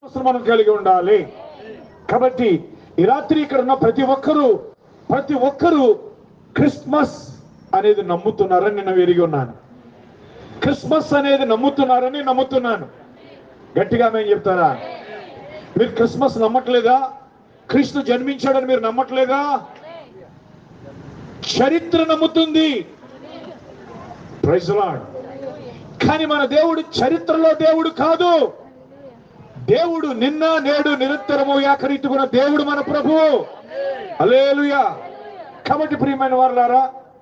అవసరం మనం కలిగి ఉండాలి కాబట్టి ఈ రాత్రి ఇక్కడ ఉన్న ప్రతి ఒక్కరూ ప్రతి ఒక్కరూ క్రిస్మస్ అనేది నమ్ముతున్నారని నేను ఎరిగి ఉన్నాను క్రిస్మస్ అనేది నమ్ముతున్నారని నమ్ముతున్నాను గట్టిగా మేము చెప్తారా మీరు క్రిస్మస్ నమ్మట్లేదా క్రీస్తు జన్మించాడని మీరు నమ్మట్లేదా చరిత్ర నమ్ముతుంది ప్రైజ్ లార్డ్ కానీ మన దేవుడు చరిత్రలో దేవుడు కాదు దేవుడు నిన్న నేడు నిరంతరము ఏకరీతుకున్న దేవుడు మన ప్రభువు అలేలుయా కాబట్టి ప్రియమైన వారులారా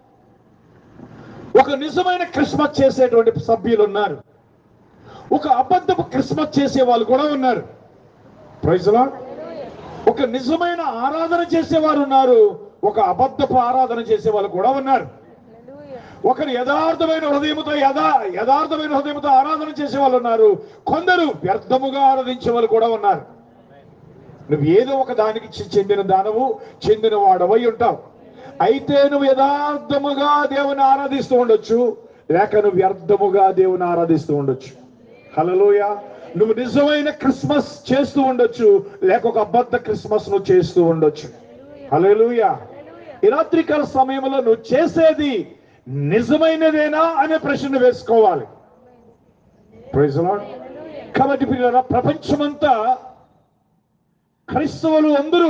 ఒక నిజమైన క్రిస్మస్ చేసేటువంటి సభ్యులు ఉన్నారు ఒక అబద్ధపు క్రిస్మస్ చేసే వాళ్ళు కూడా ఉన్నారు ప్రైజ్ లార్డ్ ఒక నిజమైన ఆరాధన చేసేవారు ఉన్నారు ఒక అబద్ధపు ఆరాధన చేసే వాళ్ళు కూడా ఉన్నారు ఒకరు యథార్థమైన హృదయముతో యథా యథార్థమైన హృదయముతో ఆరాధన చేసే వాళ్ళు ఉన్నారు కొందరు వ్యర్థముగా ఆరాధించే వాళ్ళు కూడా ఉన్నారు నువ్వు ఏదో ఒక దానికి చె- చెందిన దానవు చెందిన వాడవై ఉంటావు అయితే నువ్వు యథార్థముగా దేవుని ఆరాధిస్తూ ఉండొచ్చు లేక నువ్వు వ్యర్థముగా దేవుని ఆరాధిస్తూ ఉండొచ్చు హలలోయ నువ్వు నిజమైన క్రిస్మస్ చేస్తూ ఉండొచ్చు లేక ఒక అబద్ధ క్రిస్మస్ నువ్వు చేస్తూ ఉండొచ్చు హల్లెలూయా ఈ రాత్రికాల సమయంలో నువ్వు చేసేది నిజమైనదేనా అనే ప్రశ్న వేసుకోవాలి Praise the Lord. కాబట్టి పిల్లల ప్రపంచమంతా క్రైస్తవులు అందరూ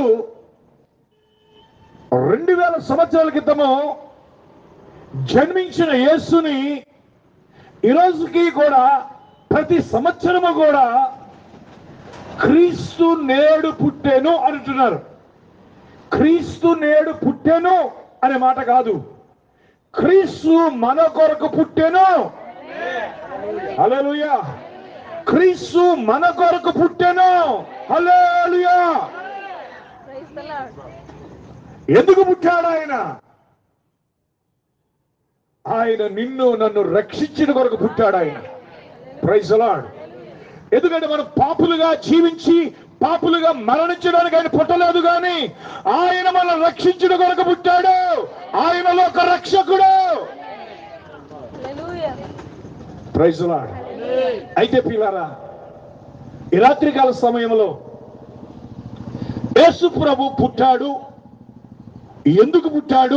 రెండు వేల సంవత్సరాల క్రితము జన్మించిన యేసుని ఈ రోజుకి కూడా ప్రతి సంవత్సరము కూడా క్రీస్తు నేడు పుట్టెను అంటున్నారు క్రీస్తు నేడు పుట్టెను అనే మాట కాదు క్రీస్తు మన కొరకు పుట్టెను హల్లెలూయా క్రీస్తు మన కొరకు పుట్టెను హల్లెలూయా Praise the Lord. ఎందుకు పుట్టాడు ఆయన ఆయన నిన్ను నన్ను రక్షించిన కొరకు పుట్టాడు ఆయన ప్రైజ్ లార్డ్ ఎందుకంటే మనం పాపులుగా జీవించి పాపులుగా మరణించడానికి ఆయన పుట్టలేదు కానీ ఆయన మనం రక్షించిన కొరకు పుట్టాడు ఆయనలో ఒక రక్షకుడు Hallelujah. ప్రైజ్ లార్డ్ అయితే పిల్లారా ఈ రాత్రికాల సమయంలో యేసు ప్రభు పుట్టాడు ఎందుకు పుట్టాడు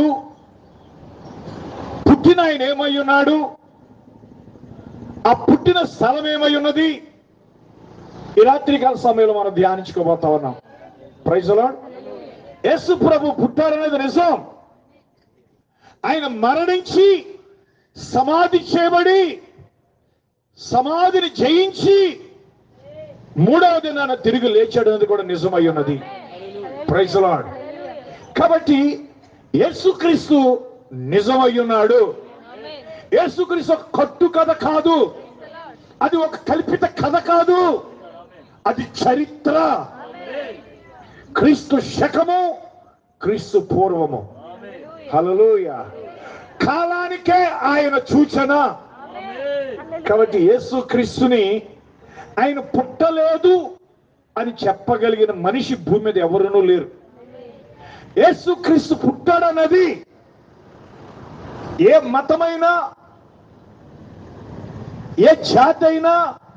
పుట్టిన ఆయన ఏమై ఉన్నాడు ఆ పుట్టిన స్థలం ఏమై ఉన్నది ఈ రాత్రికాల సమయంలో మనం ధ్యానించుకోబోతా ఉన్నాం ప్రైజ్ లార్డ్ యేసు ప్రభు పుట్టారనేది నిజం ఆయన మరణించి సమాధి చేయబడి సమాధిని జయించి మూడవ దినాన తిరిగి లేచాడు అనేది కూడా నిజమై ఉన్నది ప్రైజ్ లార్డ్ కాబట్టి యేసుక్రీస్తు నిజమై ఉన్నాడు Amen. యేసుక్రీస్తు ఒక కట్టు కథ కాదు Praise the Lord. అది ఒక కల్పిత కథ కాదు అది చరిత్ర క్రీస్తు శకము క్రీస్తు పూర్వము హల్లెలూయా కాలానికే ఆయన సూచన కాబట్టి యేసు క్రీస్తుని ఆయన పుట్టలేదు అని చెప్పగలిగిన మనిషి భూమి మీద ఎవరునూ లేరు యేసు క్రీస్తు పుట్టాడన్నది ఏ మతమైనా ఏ జాతి అయినా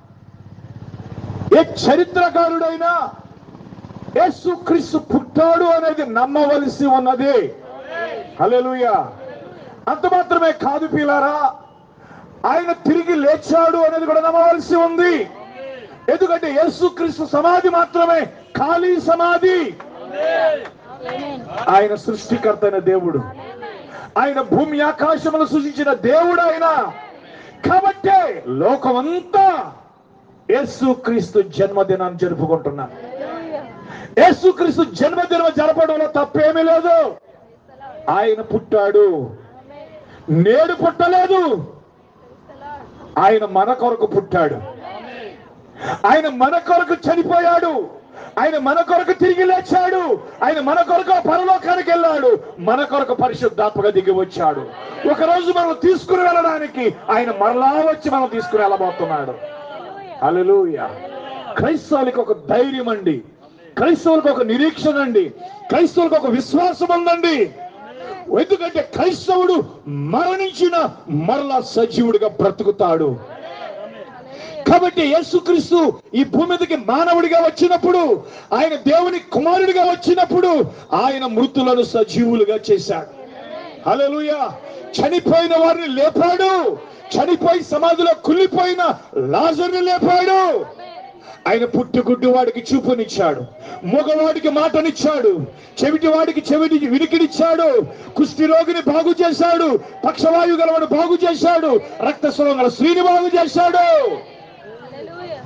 ఏ చరిత్రకారుడైనా యేసు క్రీస్తు పుట్టాడు అనేది నమ్మవలసి ఉన్నది హల్లెలూయా అంత మాత్రమే కాదు పిల్లారా ఆయన తిరిగి లేచాడు అనేది కూడా నమ్మవలసి ఉంది ఎందుకంటే యేసుక్రీస్తు సమాధి మాత్రమే ఖాళీ సమాధి Amen. ఆయన సృష్టికర్త అయిన దేవుడు ఆయన భూమి ఆకాశములు సృష్టించిన దేవుడు ఆయన కాబట్టే లోకమంతా యేసుక్రీస్తు జన్మదినాన్ని జరుపుకుంటున్నారు Hallelujah. యేసుక్రీస్తు జన్మదినం జరపడంలో తప్పేమీ లేదు ఆయన పుట్టాడు Amen. నేడు పుట్టలేదు Praise the Lord. ఆయన మన కొరకు పుట్టాడు ఆయన మన కొరకు చనిపోయాడు ఆయన మన కొరకు తిరిగి లేచాడు ఆయన మన కొరకు పరలోకానికి వెళ్ళాడు మన కొరకు పరిశుద్ధాత్మగా దిగి వచ్చాడు ఒక రోజు మనం తీసుకుని వెళ్ళడానికి ఆయన మరలా వచ్చి మనం తీసుకుని వెళ్ళబోతున్నాడు Hallelujah. హల్లెలూయా క్రైస్తవులకి ఒక ధైర్యం అండి క్రైస్తవులకు ఒక నిరీక్షణ అండి క్రైస్తవులకు ఒక విశ్వాసం ఉందండి ఎందుకంటే క్రైస్తవుడు మరణించిన మరలా సజీవుడిగా బ్రతుకుతాడు కాబట్టి యేసుక్రీస్తు ఈ భూమి మీదకి మానవుడిగా వచ్చినప్పుడు ఆయన దేవుని కుమారుడిగా వచ్చినప్పుడు ఆయన మృతులను సజీవులుగా చేశాడు హల్లెలూయా చనిపోయిన వారిని లేపాడు చనిపోయి సమాధిలో కుళ్ళిపోయిన లాజర్ని లేపాడు ఆయన పుట్టుగుడ్డు వాడికి చూపునిచ్చాడు మగవాడికి మాటనిచ్చాడు చెవిటి వాడికి చెవిటి వినికిడిచ్చాడు కుష్టి రోగిని బాగు చేశాడు పక్షవాయు గలవాడు బాగు చేశాడు రక్తస్రావం గల స్త్రీని బాగు చేశాడు హల్లెలూయా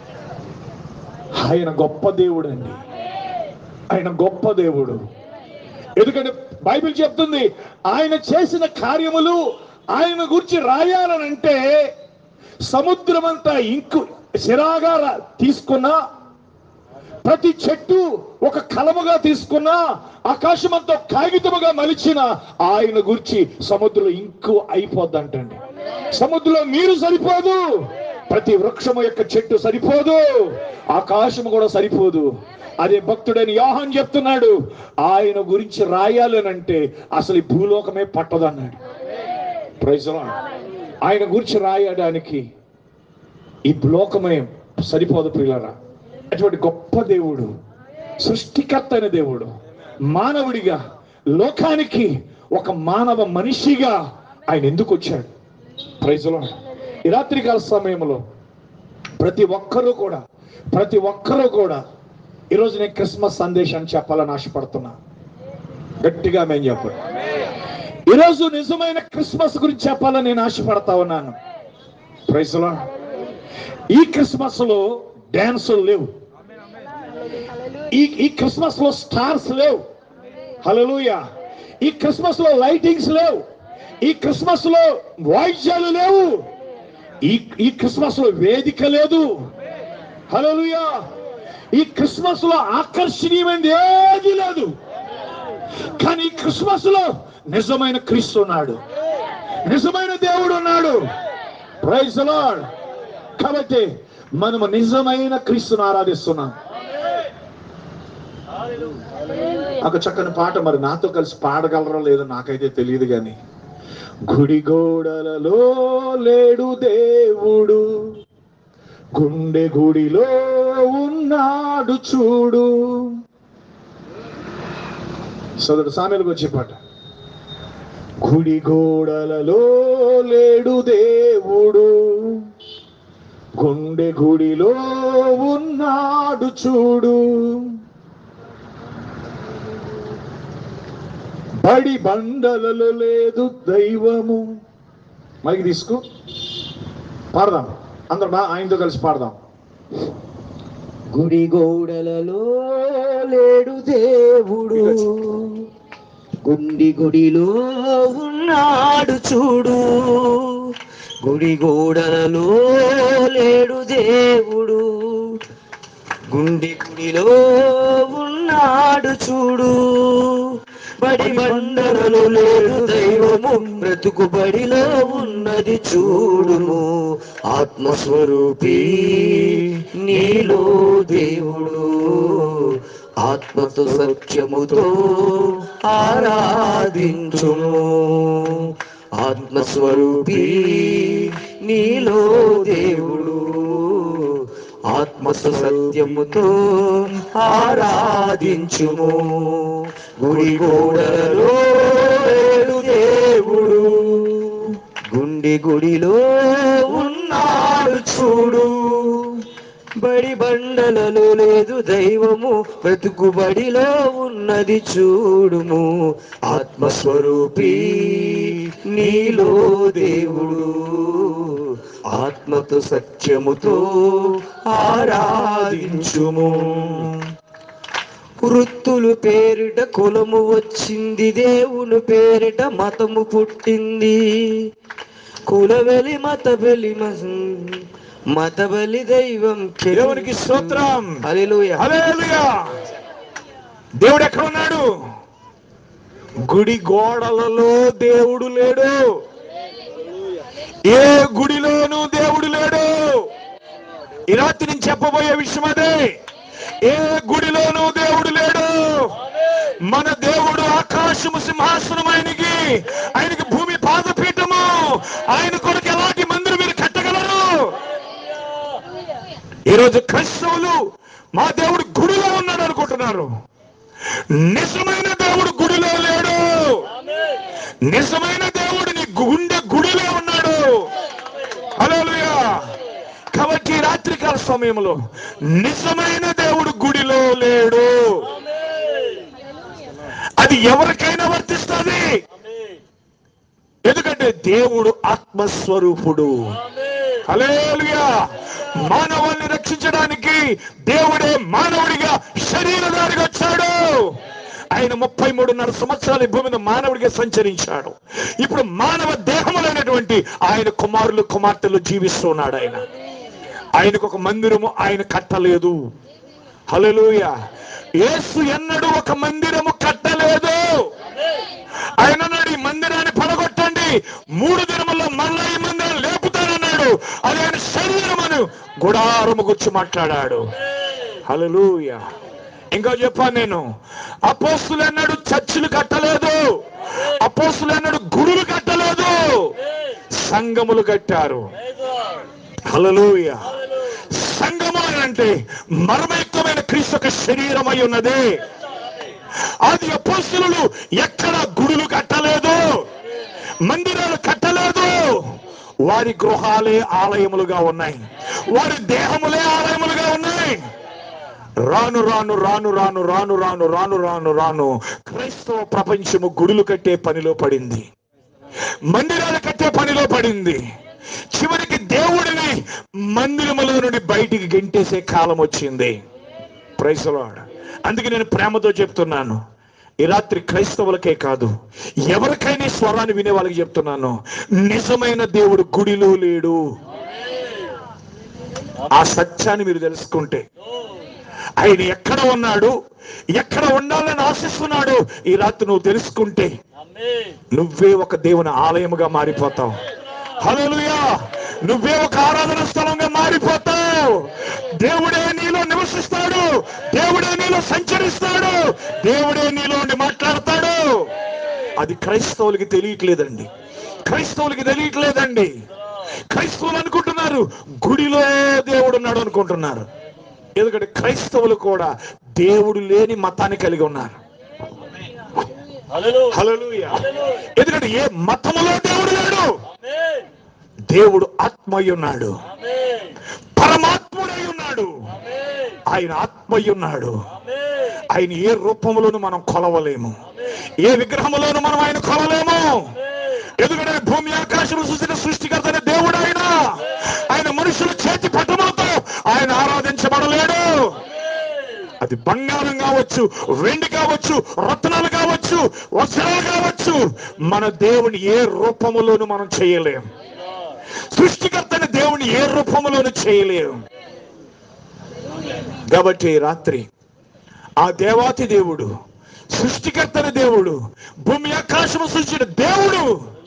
ఆయన గొప్ప దేవుడు అండి ఆయన గొప్ప దేవుడు ఎందుకంటే బైబిల్ చెప్తుంది ఆయన చేసిన కార్యములు ఆయన గురించి రాయాలనంటే సముద్రమంతా ఇంకు సిరాగా రా- తీసుకున్నా ప్రతి చెట్టు ఒక కలముగా తీసుకున్నా ఆకాశమంతా కాగితముగా మలిచిన ఆయన గురించి సముద్రంలో ఇంకు అయిపోద్దంటండి సముద్రంలో నీరు సరిపోదు ప్రతి వృక్షము యొక్క చెట్టు సరిపోదు ఆకాశము కూడా సరిపోదు అదే భక్తుడైన యోహాన్ చెప్తున్నాడు ఆయన గురించి రాయాలనంటే అసలు ఈ భూలోకమే పట్టదన్నాడు ప్రైజ్ లార్డ్. ఆయన గురించి రాయడానికి ఈ లోకమే సరిపోదు ప్రియులరా అటువంటి గొప్ప దేవుడు సృష్టికర్త అయిన దేవుడు మానవుడిగా లోకానికి ఒక మానవ మనిషిగా ఆయన ఎందుకు వచ్చాడు ప్రైజ్లో ఈ రాత్రికాల సమయంలో ప్రతి ఒక్కరూ కూడా ప్రతి ఒక్కరూ కూడా ఈరోజు నేను క్రిస్మస్ సందేశాన్ని చెప్పాలని ఆశపడుతున్నా గట్టిగా మేము చెప్పండి ఈరోజు నిజమైన క్రిస్మస్ గురించి చెప్పాలని నేను ఆశపడతా ఉన్నాను ప్రైజ్లో ఈ క్రిస్మస్ లో డాన్సులు లేవు హల్లెలూయా ఈ ఈ క్రిస్మస్ లో స్టార్స్ లేవు హల్లెలూయా ఈ క్రిస్మస్ లో లైటింగ్స్ లేవు ఈ క్రిస్మస్ లో వాయిద్యాలు లేవు ఈ ఈ క్రిస్మస్ లో వేదిక లేదు హల్లెలూయా ఈ క్రిస్మస్ లో ఆకర్షణీయమైనది ఏది లేదు కానీ ఈ క్రిస్మస్ లో నిజమైన క్రీస్తు ఉన్నాడు నిజమైన దేవుడు ఉన్నాడు ప్రైజ్ లార్డ్ కాబట్టి మనము నిజమైన క్రీస్తును ఆరాధిస్తున్నాం ఒక చక్కని పాట మరి నాతో కలిసి పాడగలరో లేదో నాకైతే తెలియదు కానీ గుడి గోడలలో లేడు దేవుడు గుండె గుడిలో ఉన్నాడు చూడు సోదరుడు సామెలకు వచ్చే పాట గుడి గోడలలో లేడు దేవుడు గుండె గుడిలో ఉన్నాడు చూడు బడి బండలలో లేదు దైవము మైకి తీసుకో పాడదాం అందరం బా ఆయనతో కలిసి పాడదాం గుడి గోడలలో లేడు దేవుడు గుండి గుడిలో ఉన్నాడు చూడు గుడి గోడలలో లేడు దేవుడు గుండి గుడిలో ఉన్నాడు చూడు బడి బండలలో లేడు దైవము బ్రతుకు బడిలో ఉన్నది చూడుము ఆత్మస్వరూపి నీలో దేవుడు ఆత్మతో సత్యముతో ఆరాధించుము ఆత్మస్వరూపి నీలో దేవుడు ఆత్మతో సత్యముతో ఆరాధించుము గుడి గోడలలో లేడు దేవుడు గుండి గుడిలో ఉన్నాడు చూడు బడి బండలలో లేదు దైవము బ్రతుకు బడిలో ఉన్నది చూడుము ఆత్మస్వరూపి నీలో దేవుడు ఆత్మతో సత్యముతో ఆరాధించుము వృత్తులు పేరిట కులము వచ్చింది దేవుని పేరిట మతము పుట్టింది కులవెలి మత బలి మత బలి దైవం దేవునికి స్తోత్రం. హల్లెలూయా హల్లెలూయా దేవుడు ఎక్కడ ఉన్నాడు గుడి గోడలలో దేవుడు లేడు ఏ గుడిలోనూ దేవుడు లేడు ఈ రాత్రి నేను చెప్పబోయే విషయం అదే ఏ గుడిలోనూ దేవుడు లేడు మన దేవుడు ఆకాశము సింహాసనం ఆయనకి ఆయనకి భూమి పాదపీఠము ఆయన కొరకు ఎలాంటి మందిరం మీరు కట్టగలరు ఈరోజు క్రైస్తవులు మా దేవుడు గుడిలో ఉన్నాడు అనుకుంటున్నారు నిజమైన దేవుడు గుడిలో లేడు నిజమైన దేవుడు నీ గుండె గుడిలో ఉన్నాడు హల్లెలూయా కాబట్టి ఈ రాత్రికాల సమయంలో నిజమైన దేవుడు గుడిలో లేడు అది ఎవరికైనా వర్తిస్తుంది ఎందుకంటే దేవుడు ఆత్మస్వరూపుడు హల్లెలూయా మానవాన్ని రక్షించడానికి దేవుడే మానవుడిగా శరీరధారిగా వచ్చాడు ఆయన ముప్పై మూడున్నర సంవత్సరాలు ఈ భూమి మీద మానవుడిగా సంచరించాడు ఇప్పుడు మానవ దేహములైనటువంటి ఆయన కుమారులు కుమార్తెలు జీవిస్తున్నాడు ఆయన ఆయనకు ఒక మందిరము ఆయన కట్టలేదు హల్లెలూయ యేసు ఎన్నడూ ఒక మందిరము కట్టలేదు ఆయన అన్నాడు ఈ మందిరాన్ని పడగొట్టండి మూడు దినముల్లో మళ్ళా ఈ మందిరం లేపుతానన్నాడు అది ఆయన శరీరమను గుడారము గుర్చి మాట్లాడాడు హల్లెలూయ ఇంకా చెప్పాను నేను అపోస్తులు అన్నాడు చర్చిలు కట్టలేదు అపోస్తులు అన్నాడు గుడులు కట్టలేదు సంఘములు కట్టారు హల్లెలూయ సంఘము అని అంటే మర్మయుక్తమైన క్రీస్తు యొక్క శరీరం అయి ఉన్నది అది అపోస్తులు ఎక్కడ గుడులు కట్టలేదు మందిరాలు కట్టలేదు వారి గృహాలే ఆలయములుగా ఉన్నాయి వారి దేహములే ఆలయములుగా ఉన్నాయి రాను రాను రాను రాను రాను రాను రాను రాను రాను క్రైస్తవ ప్రపంచము గుడులు కట్టే పనిలో పడింది మందిరాలు కట్టే పనిలో పడింది చివరికి దేవుడిని మందిరములో నుండి బయటికి గెంటేసే కాలం వచ్చింది ప్రైసలాడ్ అందుకే నేను ప్రేమతో చెప్తున్నాను ఈ రాత్రి క్రైస్తవులకే కాదు ఎవరికైనా ఈ స్వరాన్ని వినే వాళ్ళకి చెప్తున్నాను నిజమైన దేవుడు గుడిలో లేడు ఆ సత్యాన్ని మీరు తెలుసుకుంటే ఆయన ఎక్కడ ఉన్నాడు ఎక్కడ ఉండాలని ఆశిస్తున్నాడు ఈ రాత్రి నువ్వు తెలుసుకుంటే నువ్వే ఒక దేవుని ఆలయముగా మారిపోతావు హల్లెలూయా నువ్వే ఒక ఆరాధన స్థలంగా మారిపోతావు దేవుడే నీలో నివసిస్తాడు దేవుడే నీలో సంచరిస్తాడు దేవుడే నీలో ఉండి మాట్లాడతాడు అది క్రైస్తవులకి తెలియట్లేదండి క్రైస్తవులకి తెలియట్లేదండి క్రైస్తవులు అనుకుంటున్నారు గుడిలో దేవుడు ఉన్నాడు అనుకుంటున్నారు ఎందుకంటే క్రైస్తవులు కూడా దేవుడు లేని మతాన్ని కలిగి ఉన్నారు హల్లెలూయా ఎందుకంటే ఏ మతములో దేవుడు లేడు దేవుడు ఆత్మయ్య ఉన్నాడు పరమాత్ముడై ఉన్నాడు ఆయన ఆత్మయ్య ఉన్నాడు ఆయన ఏ రూపంలోనూ మనం కొలవలేము ఏ విగ్రహంలోనూ మనం ఆయన కొలలేము ఎందుకంటే భూమి ఆకాశం సృష్టిన సృష్టికర్తనే దేవుడు ఆయన ఆయన మనుషుల చేతి పట్టణంతో ఆయన ఆరాధించబడలేడు అది బంగారం కావచ్చు వెండి కావచ్చు రత్నాలు కావచ్చు వస్త్రాలు కావచ్చు మన దేవుని ఏ రూపములోనూ మనం చేయలేం సృష్టికర్తని దేవుని ఏ రూపములోనూ చేయలేం కాబట్టి ఈ రాత్రి ఆ దేవాతి దేవుడు సృష్టికర్తని దేవుడు భూమి ఆకాశము సృష్టించిన దేవుడు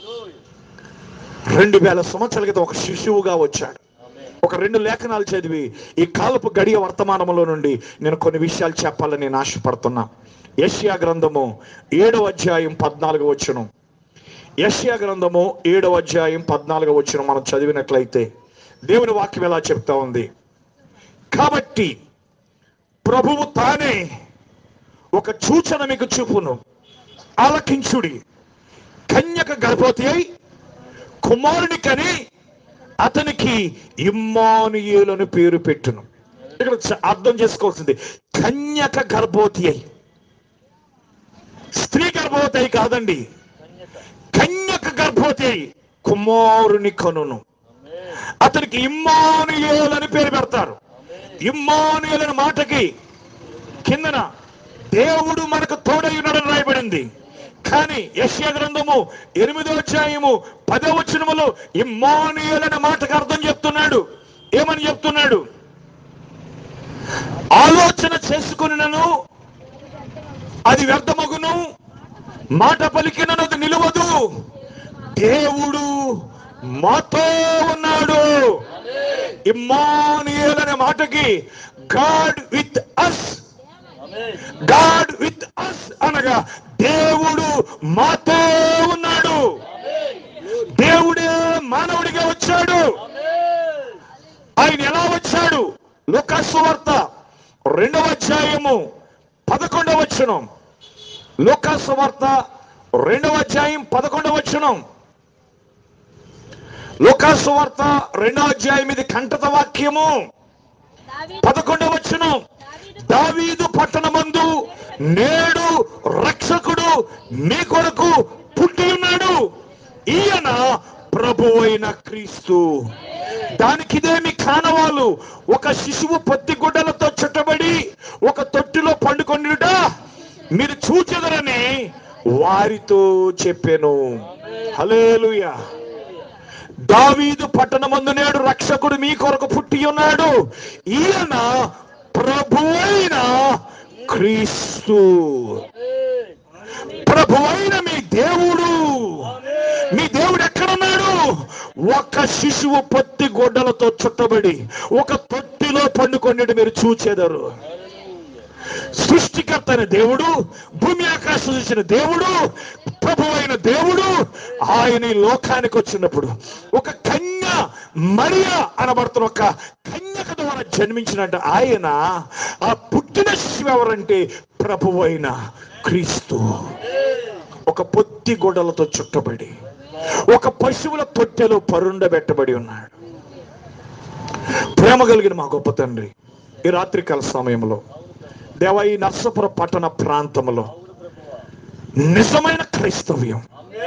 రెండు వేల సంవత్సరాల క్రితం ఒక శిశువుగా వచ్చాడు ఒక రెండు లేఖనాలు చదివి ఈ కాలపు గడియ వర్తమానంలో నుండి నేను కొన్ని విషయాలు చెప్పాలని నేను ఆశపడుతున్నా యష్యా గ్రంథము ఏడవ అధ్యాయం పద్నాలుగు వచ్చును యష్యా గ్రంథము ఏడవ అధ్యాయం పద్నాలుగు వచ్చును మనం చదివినట్లయితే దేవుని వాక్యం ఎలా చెప్తా ఉంది కాబట్టి ప్రభువు తానే ఒక సూచన మీకు చూపును ఆలకించుడి కన్యక గర్భవతి అయి కుమారుని కని అతనికి ఇమ్మానుయేలని పేరు పెట్టును ఇక్కడ చ- అర్థం చేసుకోవాల్సింది కన్యక గర్భవతి అయి స్త్రీ గర్భవతి అయి కాదండి కన్యక గర్భవతి అయి కుమారుని కనును అతనికి ఇమ్మానుయేల్ అని పేరు పెడతారు ఇమ్మానుయేల్ అనే మాటకి కిందన దేవుడు మనకు తోడై ఉన్నాడని రాయబడింది కానీ యశ్యా గ్రంథము ఎనిమిదో అధ్యాయము పదో వచనములో ఇమ్మానుయేల్ అనే మాటకు అర్థం చెప్తున్నాడు ఏమని చెప్తున్నాడు ఆలోచన చేసుకుని నన్ను అది వ్యర్థమగును మాట పలికినను అది నిలవదు దేవుడు మాతో ఉన్నాడు ఇమ్మానుయేల్ అనే మాటకి God with us God with us అనగా దేవుడు మాతో ఉన్నాడు దేవుడే మానవుడిగా వచ్చాడు ఆయన ఎలా వచ్చాడు లోక లూకాసు వార్త రెండవ అధ్యాయము పదకొండవ వచనం లూకాసు వార్త రెండవ అధ్యాయం పదకొండవ వచనం లూకాసు వార్త రెండవ అధ్యాయం ఇది కంటత వాక్యము దావీదు పదకొండవ వచనం దావీదు దావీదు పట్టణమందు నేడు రక్షకుడు నీ కొరకు పుట్టి ఉన్నాడు ఈయన ప్రభువైన క్రీస్తు దానికి ఇదేమి కానవాలు ఒక శిశువు పత్తి గుడ్డలతో చుట్టబడి ఒక తొట్టిలో పండుకొనిట మీరు చూచెదరని వారితో చెప్పాను హలేలుయా దావీదు పట్టణమందు నేడు రక్షకుడు మీ కొరకు పుట్టి ఉన్నాడు ఈయన ప్రభువైన క్రీస్తు ప్రభువైన మీ దేవుడు మీ దేవుడు ఎక్కడున్నాడు ఒక శిశువు పత్తి గొడ్డలతో చుట్టబడి ఒక తొట్టిలో పండుకొనిటి మీరు చూచెదరు సృష్టికర్త అయిన దేవుడు భూమి ఆకాశం చూసిన దేవుడు ప్రభు అయిన దేవుడు ఆయన ఈ లోకానికి వచ్చినప్పుడు ఒక కన్య మరియా అనబడుతున్న ఒక కన్యక ద్వారా జన్మించినట్ట ఆయన ఆ పుట్టిన శిశువు ఎవరంటే ప్రభు అయిన క్రీస్తు ఒక పొత్తి గొడలతో చుట్టబడి ఒక పశువుల తొట్టెలో పరుండబెట్టబడి ఉన్నాడు ప్రేమ కలిగిన మా గొప్ప తండ్రి ఈ రాత్రికాల సమయంలో దేవ ఈ నర్సపుర పట్టణ ప్రాంతంలో నిజమైన క్రైస్తవ్యం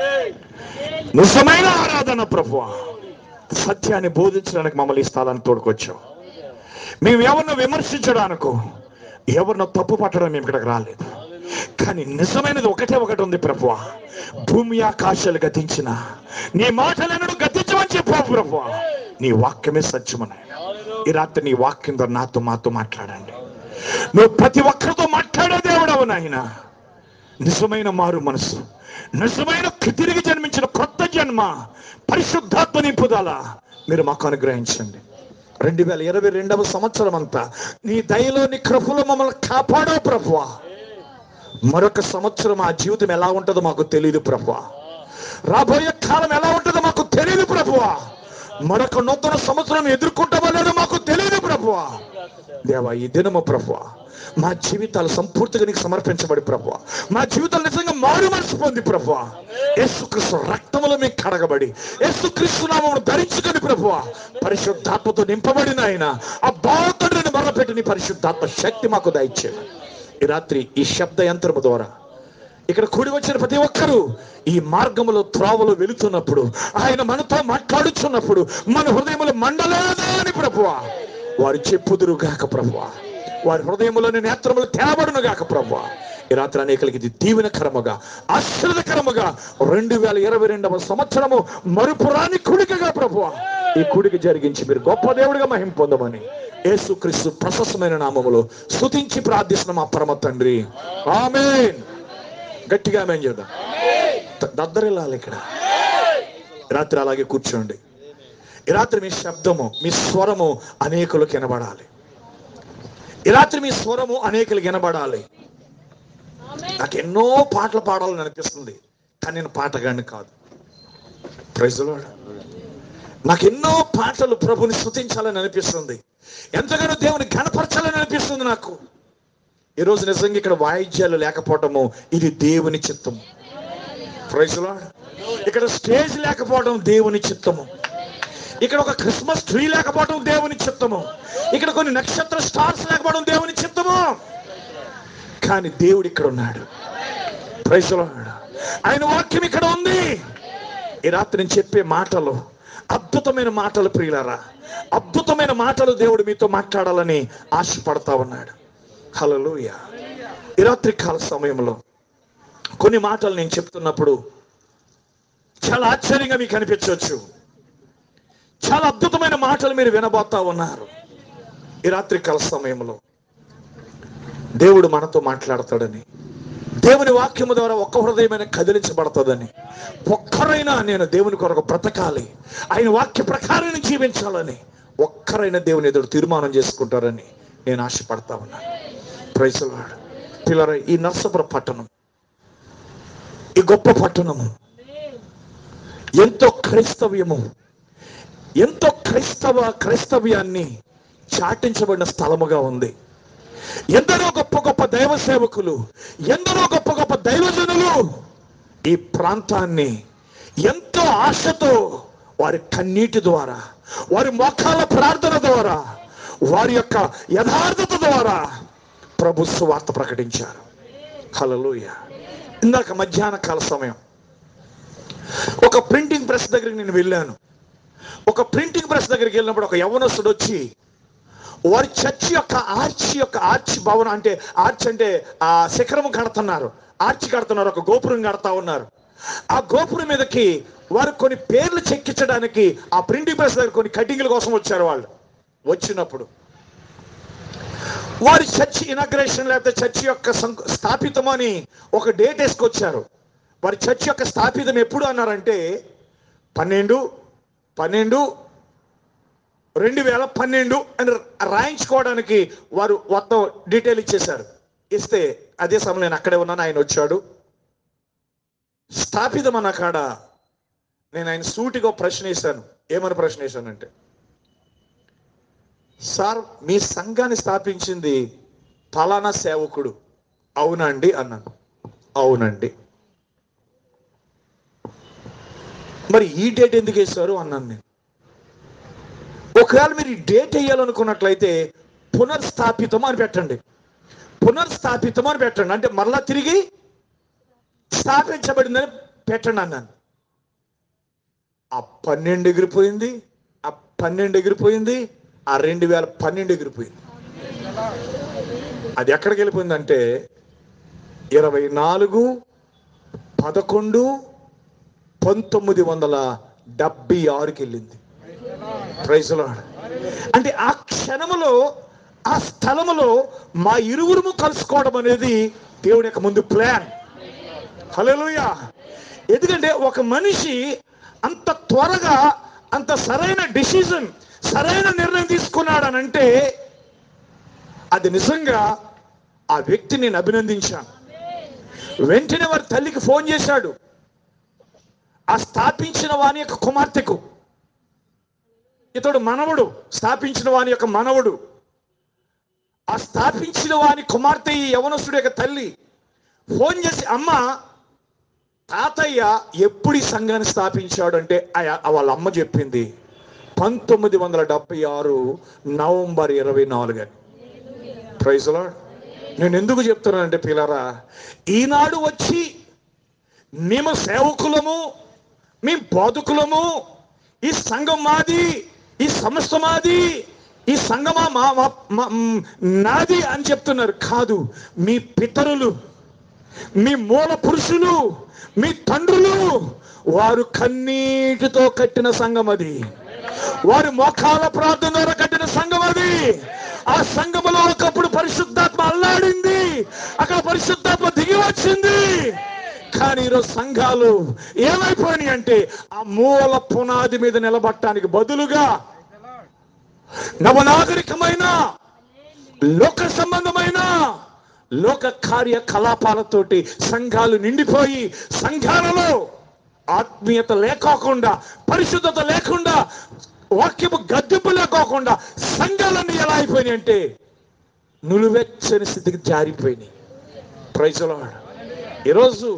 నిజమైన ఆరాధన ప్రభు సత్యాన్ని బోధించడానికి మమ్మల్ని ఈ స్థలాన్ని తోడుకొచ్చాం మేము ఎవరిని విమర్శించడానికో ఎవరినో తప్పు పట్టడం మేము ఇక్కడికి రాలేదు కానీ నిజమైనది ఒకటే ఒకటి ఉంది ప్రభు భూమి ఆకాశాలు గతించిన నీ మాటలను గతించమని చెప్పావు ప్రభు నీ వాక్యమే సత్యమని ఈ రాత్రి నీ వాక్యం ద్వారా నాతో మాతో మాట్లాడండి నువ్వు ప్రతి ఒక్కరితో మాట్లాడే దేవుడవు నాయన నిజమైన మారు మనసు నిజమైన తిరిగి జన్మించిన కొత్త జన్మ పరిశుద్ధాత్మ నింపుదల మీరు మాకు అనుగ్రహించండి రెండు వేల ఇరవై రెండవ సంవత్సరం అంతా నీ దయలో నీ కృపలో మమ్మల్ని కాపాడో ప్రభువా మరొక సంవత్సరం ఆ జీవితం ఎలా ఉంటుందో మాకు తెలియదు ప్రభువా రాబోయే కాలం ఎలా ఉంటుందో మాకు తెలియదు ప్రభువా మరొక నూతన సంవత్సరం ఎదుర్కొంటామో లేదో మాకు తెలియదు ప్రభువా దేవా ఈ దినము ప్రభువా మా జీవితాలు సంపూర్తిగా నీకు సమర్పించబడి ప్రభువా మా జీవితాలు నిజంగా మారు మనసు పొంది ప్రభువా యేసుక్రీస్తు రక్తములో మీకు కడగబడి యేసుక్రీస్తు నామమును ధరించుకొని ప్రభువా పరిశుద్ధాత్మతో నింపబడిన ఆయన ఆ బాధని మొరపెట్టి నీ పరిశుద్ధాత్మ శక్తి మాకు దయచేయండి ఈ రాత్రి ఈ శబ్ద యంత్రము ద్వారా ఇక్కడ కూడి వచ్చిన ప్రతి ఒక్కరూ ఈ మార్గములో త్రోవలో వెళుతున్నప్పుడు ఆయన మనతో మాట్లాడుచున్నప్పుడు మన హృదయములు మండలేదా అని ప్రభువా వారు చెప్పుదురు గాక ప్రభువా వారి హృదయములోని నేత్రములు తేబడును గాక ప్రభువా ఈ రాత్రి అనేకలకి ఇది దీవెనకరముగా ఆశ్చర్యకరముగా రెండు వేల ఇరవై రెండవ సంవత్సరము మరుపురాని కుడికగా ప్రభువా ఈ కుడికి జరిగించి మీరు గొప్ప దేవుడిగా మహిం పొందమని యేసుక్రీస్తు ప్రశస్తమైన నామములో స్తుతించి ప్రార్థిస్తున్న మా పరమ తండ్రి ఆమేన్ గట్టిగా ఆమెన్ చేద్దాం ద- దద్దరిల్లాలి ఇక్కడ ఈ రాత్రి అలాగే కూర్చోండి ఈ రాత్రి మీ శబ్దము మీ స్వరము అనేకులకు వినబడాలి ఈ రాత్రి మీ స్వరము అనేకులకు వినబడాలి ఆమేన్ నాకు ఎన్నో పాటలు పాడాలని అనిపిస్తుంది కానీ నేను పాటగాడిని కాదు ప్రైజ్ నాకు ఎన్నో పాటలు ప్రభుని స్తుతించాలని అనిపిస్తుంది ఎంతగానో దేవుని గణపరచాలని అనిపిస్తుంది నాకు ఈరోజు నిజంగా ఇక్కడ వాయిద్యాలు లేకపోవటము ఇది దేవుని చిత్తము ప్రైజ్ ఇక్కడ స్టేజ్ లేకపోవడం దేవుని చిత్తము ఇక్కడ ఒక క్రిస్మస్ ట్రీ లేకపోవడం దేవుని చిత్తము ఇక్కడ కొన్ని నక్షత్ర స్టార్స్ లేకపోవడం దేవుని చిత్తము కానీ దేవుడు ఇక్కడ ఉన్నాడు ప్రైజ్ ఆయన వాక్యం ఇక్కడ ఉంది ఈ రాత్రి నేను చెప్పే మాటలు అద్భుతమైన మాటలు ప్రియులారా అద్భుతమైన మాటలు దేవుడు మీతో మాట్లాడాలని ఆశపడతా ఉన్నాడు హలలుయ ఈ రాత్రి కాల సమయంలో కొన్ని మాటలు నేను చెప్తున్నప్పుడు చాలా ఆశ్చర్యంగా మీకు అనిపించవచ్చు చాలా అద్భుతమైన మాటలు మీరు వినబోతా ఉన్నారు ఈ రాత్రి కాల సమయంలో దేవుడు మనతో మాట్లాడతాడని దేవుని వాక్యము ద్వారా ఒక్క హృదయమైన కదిలించబడుతుందని ఒక్కరైనా నేను దేవుని కొరకు బ్రతకాలి ఆయన వాక్య ప్రకారం జీవించాలని ఒక్కరైనా దేవుని ఎదురు తీర్మానం చేసుకుంటారని నేను ఆశపడతా ఉన్నాను ప్రైసలాడు పిల్లర ఈ నర్సపుర పట్టణం ఈ గొప్ప పట్టణము ఎంతో క్రైస్తవ్యము ఎంతో క్రైస్తవ క్రైస్తవ్యాన్ని చాటించబడిన స్థలముగా ఉంది ఎందరో గొప్ప గొప్ప దైవ సేవకులు ఎందరో గొప్ప గొప్ప దైవజనులు ఈ ప్రాంతాన్ని ఎంతో ఆశతో వారి కన్నీటి ద్వారా వారి మోకాల ప్రార్థన ద్వారా వారి యొక్క యథార్థత ద్వారా ప్రభు సువార్త ప్రకటించారు హలలోయ ఇందాక మధ్యాహ్న కాల సమయం ఒక ప్రింటింగ్ ప్రెస్ దగ్గరికి నేను వెళ్ళాను ఒక ప్రింటింగ్ ప్రెస్ దగ్గరికి వెళ్ళినప్పుడు ఒక యవనస్తుడు వచ్చి వారి చర్చ్ యొక్క ఆర్చ్ యొక్క ఆర్చ్ భవనం అంటే ఆర్చ్ అంటే ఆ శిఖరం కడుతున్నారు ఆర్చ్ కడుతున్నారు ఒక గోపురం కడతా ఉన్నారు ఆ గోపురం మీదకి వారు కొన్ని పేర్లు చెక్కించడానికి ఆ ప్రింటింగ్ ప్రెస్ దగ్గర కొన్ని కటింగ్ల కోసం వచ్చారు వాళ్ళు వచ్చినప్పుడు వారి చర్చ్ ఇనాగ్రేషన్ లేకపోతే చర్చ్ యొక్క సం- స్థాపితం అని ఒక డేట్ వేసుకొచ్చారు వారి చర్చ్ యొక్క స్థాపితం ఎప్పుడు అన్నారంటే పన్నెండు పన్నెండు రెండు వేల పన్నెండు అని రాయించుకోవడానికి వారు మొత్తం డీటెయిల్ ఇచ్చేశారు ఇస్తే అదే సమయంలో నేను అక్కడే ఉన్నాను ఆయన వచ్చాడు స్థాపితం అన్న కాడ నేను ఆయన సూటిగా ఒక ప్రశ్న వేశాను ఏమని ప్రశ్న వేశానంటే సార్ మీ సంఘాన్ని స్థాపించింది ఫలానా సేవకుడు అవునండి అన్నాను అవునండి మరి ఈ డేట్ ఎందుకు వేశారు అన్నాను నేను ఒకవేళ మీరు ఈ డేట్ వేయాలనుకున్నట్లయితే పునర్స్థాపితం అని పెట్టండి పునర్స్థాపితం అని పెట్టండి అంటే మరలా తిరిగి స్థాపించబడిందని పెట్టండి అన్నాను ఆ పన్నెండు ఎగిరిపోయింది ఆ పన్నెండు ఎగిరిపోయింది ఆ రెండు వేల పన్నెండు ఎగిరిపోయింది అది ఎక్కడికి వెళ్ళిపోయిందంటే ఇరవై నాలుగు పదకొండు పంతొమ్మిది వందల డెబ్బై ఆరుకి వెళ్ళింది ప్రైజ్ లార్డ్. అంటే ఆ క్షణములో ఆ స్థలములో మా ఇరువురుము కలుసుకోవడం అనేది దేవుని యొక్క ముందు ప్లాన్ హలోయ ఎందుకంటే ఒక మనిషి అంత త్వరగా అంత సరైన డిసిజన్ సరైన నిర్ణయం తీసుకున్నాడనంటే అది నిజంగా ఆ వ్యక్తిని నేను అభినందించాను వెంటనే వారి తల్లికి ఫోన్ చేశాడు ఆ స్థాపించిన వాని యొక్క కుమార్తెకు ఇతడు మనవడు స్థాపించిన వాని యొక్క మనవడు ఆ స్థాపించిన వాని కుమార్తె ఈ యవనస్తుడి యొక్క తల్లి ఫోన్ చేసి అమ్మ తాతయ్య ఎప్పుడు ఈ సంఘాన్ని స్థాపించాడు అంటే ఆ- ఆ వాళ్ళ అమ్మ చెప్పింది పంతొమ్మిది వందల డెబ్బై ఆరు నవంబర్ ఇరవై నాలుగు అని ప్రైజ్ లార్డ్. నేను ఎందుకు చెప్తున్నానంటే పిల్లరా ఈనాడు వచ్చి మేము సేవకులము మేము బోధకులము ఈ సంఘం మాది ఈ సంస్థ మాది ఈ సంఘమా మా మా- మా- మ్, నాది అని చెప్తున్నారు కాదు మీ పితరులు మీ మూల పురుషులు మీ తండ్రులు వారు కన్నీటితో కట్టిన సంఘం అది వారి మోకాల ప్రార్థన ద్వారా కట్టిన సంఘం అది ఆ సంఘములో ఒకప్పుడు పరిశుద్ధాత్మ అల్లాడింది అక్కడ పరిశుద్ధాత్మ దిగి వచ్చింది కానీ ఈరోజు సంఘాలు ఏమైపోయినాయి అంటే ఆ మూల పునాది మీద నిలబట్టడానికి బదులుగా నవనాగరికమైన లోక సంబంధమైన లోక కార్యకలాపాలతోటి సంఘాలు నిండిపోయి సంఘాలలో ఆత్మీయత లేకోకుండా పరిశుద్ధత లేకుండా వాక్యము గద్దెంపు లేకోకుండా సంఘాలన్నీ ఎలా అయిపోయినాయి అంటే నులువెచ్చని స్థితికి జారిపోయినాయి ప్రైజలో ఈరోజు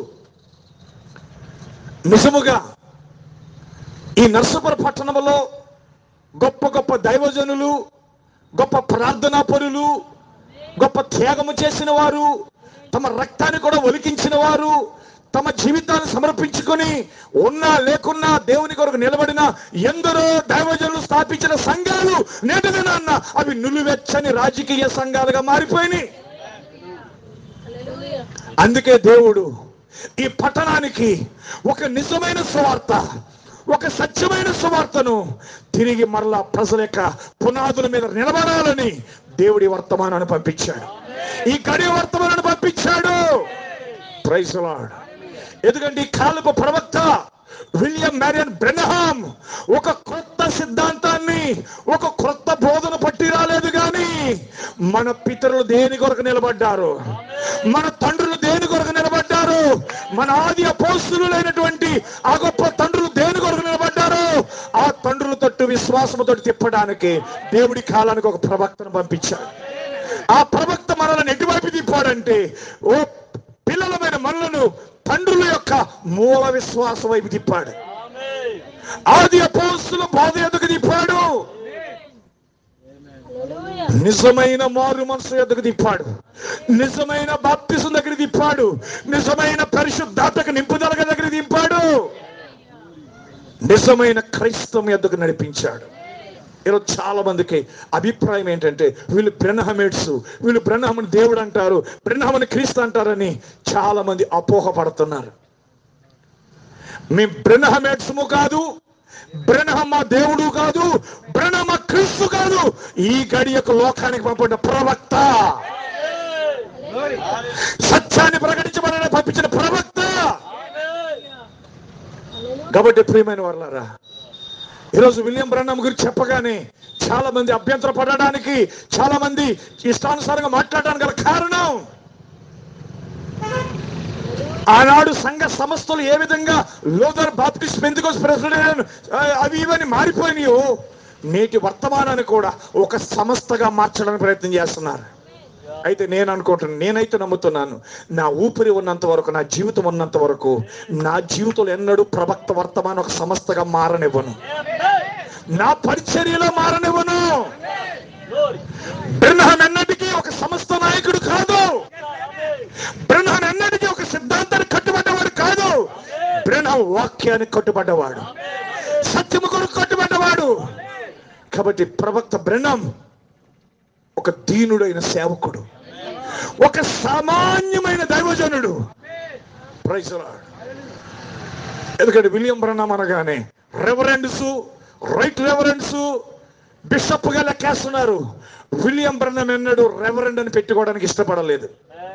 నిజముగా ఈ నర్సపుర పట్టణంలో గొప్ప గొప్ప దైవజనులు గొప్ప ప్రార్థనా పరులు గొప్ప త్యాగము చేసిన వారు తమ రక్తాన్ని కూడా ఒలికించిన వారు తమ జీవితాన్ని సమర్పించుకొని ఉన్నా లేకున్నా దేవుని కొరకు నిలబడిన ఎందరో దైవజనులు స్థాపించిన సంఘాలు నేటి దినాన్న అవి నులివెచ్చని రాజకీయ సంఘాలుగా మారిపోయినాయి అందుకే దేవుడు ఈ పట్టణానికి ఒక నిజమైన సువార్త ఒక సత్యమైన సువార్తను తిరిగి మరలా ప్రజల యొక్క పునాదుల మీద నిలబడాలని దేవుడి వర్తమానాన్ని పంపించాడు ఈ గడియ వర్తమానాన్ని పంపించాడు ప్రైజ్ లార్డ్ ఎందుకంటే ఈ కాలపు ప్రవక్త విలియం మ్యారియన్ బ్రెనహాం ఒక కొత్త సిద్ధాంతాన్ని ఒక కొత్త బోధన పట్టి రాలేదు కానీ మన పితరులు దేని కొరకు నిలబడ్డారు మన తండ్రులు దేని కొరకు నిలబడ్డారు మన ఆది అపోస్తులైనటువంటి ఆ గొప్ప తండ్రులు దేని కొరకు నిలబడ్డారు ఆ తండ్రుల తట్టు విశ్వాసముతో తిప్పడానికి దేవుడి కాలానికి ఒక ప్రవక్తను పంపించాడు ఆ ప్రవక్త మనల్ని ఎటువైపు తిప్పాడంటే ఓ పిల్లలమైన మనలను తండ్రుల యొక్క మూల విశ్వాసం వైపు తిప్పాడు ఆది అపోస్తుల బాధ ఎదుగు తిప్పాడు హల్లెలూయా నిజమైన మారు మనసు ఎదుగు తిప్పాడు నిజమైన బాప్తిసం దగ్గర తిప్పాడు నిజమైన పరిశుద్ధాత్మక నింపుదల దగ్గర తిప్పాడు నిజమైన క్రైస్తవం ఎద్దకు నడిపించాడు ఈరోజు చాలా మందికి అభిప్రాయం ఏంటంటే వీళ్ళు బ్రహ్మేట్స్ వీళ్ళు బ్రహ్మని దేవుడు అంటారు బ్రహ్మని క్రీస్తు అంటారని చాలా మంది అపోహపడుతున్నారు మీ బ్రహ్మేట్సము కాదు బ్రహ్మ దేవుడు కాదు బ్రహ్మ క్రీస్తు కాదు ఈ గడియకు లోకానికి పంపబడిన ప్రవక్త సత్యాన్ని ప్రకటించబడిన పంపించిన ప్రవక్త కాబట్టి ప్రియమైన వాళ్ళారా ఈరోజు విలియం బ్రహ్నం గురించి చెప్పగానే చాలా మంది అభ్యంతర పడడానికి చాలా మంది ఇష్టానుసారంగా మాట్లాడడానికి గల కారణం ఆనాడు సంఘ సంస్థలు ఏ విధంగా లోదర్ బాప్టిస్ట్ పెందుకోస్ ప్రెసిడెంట్ అవి ఇవన్నీ మారిపోయినాయో నేటి వర్తమానాన్ని కూడా ఒక సంస్థగా మార్చడానికి ప్రయత్నం చేస్తున్నారు అయితే నేను అనుకుంటున్నాను నేనైతే నమ్ముతున్నాను నా ఊపిరి ఉన్నంత వరకు నా జీవితం ఉన్నంత వరకు నా జీవితంలో ఎన్నడూ ప్రవక్త వర్తమానం ఒక సంస్థగా మారనివ్వను నా పరిచర్యలో మారనివ్వను బ్రహ్మం ఎన్నటికీ ఒక సంస్థ నాయకుడు కాదు బ్రహ్మం ఎన్నటికీ ఒక సిద్ధాంతానికి కట్టుబడ్డవాడు కాదు బ్రహ్మ వాక్యానికి కట్టుబడ్డవాడు సత్యము కొరకు కట్టుబడ్డవాడు కాబట్టి ప్రవక్త బ్రహ్మం ఒక దీనుడైన సేవకుడు ఒక సామాన్యమైన దైవజనుడు ప్రైజ్ ఎందుకంటే విలియం బ్రహ్మం అనగానే రెవరెండ్స్ రైట్ రెవరెండ్స్ బిషప్ గా లెక్కేస్తున్నారు విలియం బ్రహ్మం ఎన్నడు రెవరెండ్ అని పెట్టుకోవడానికి ఇష్టపడలేదు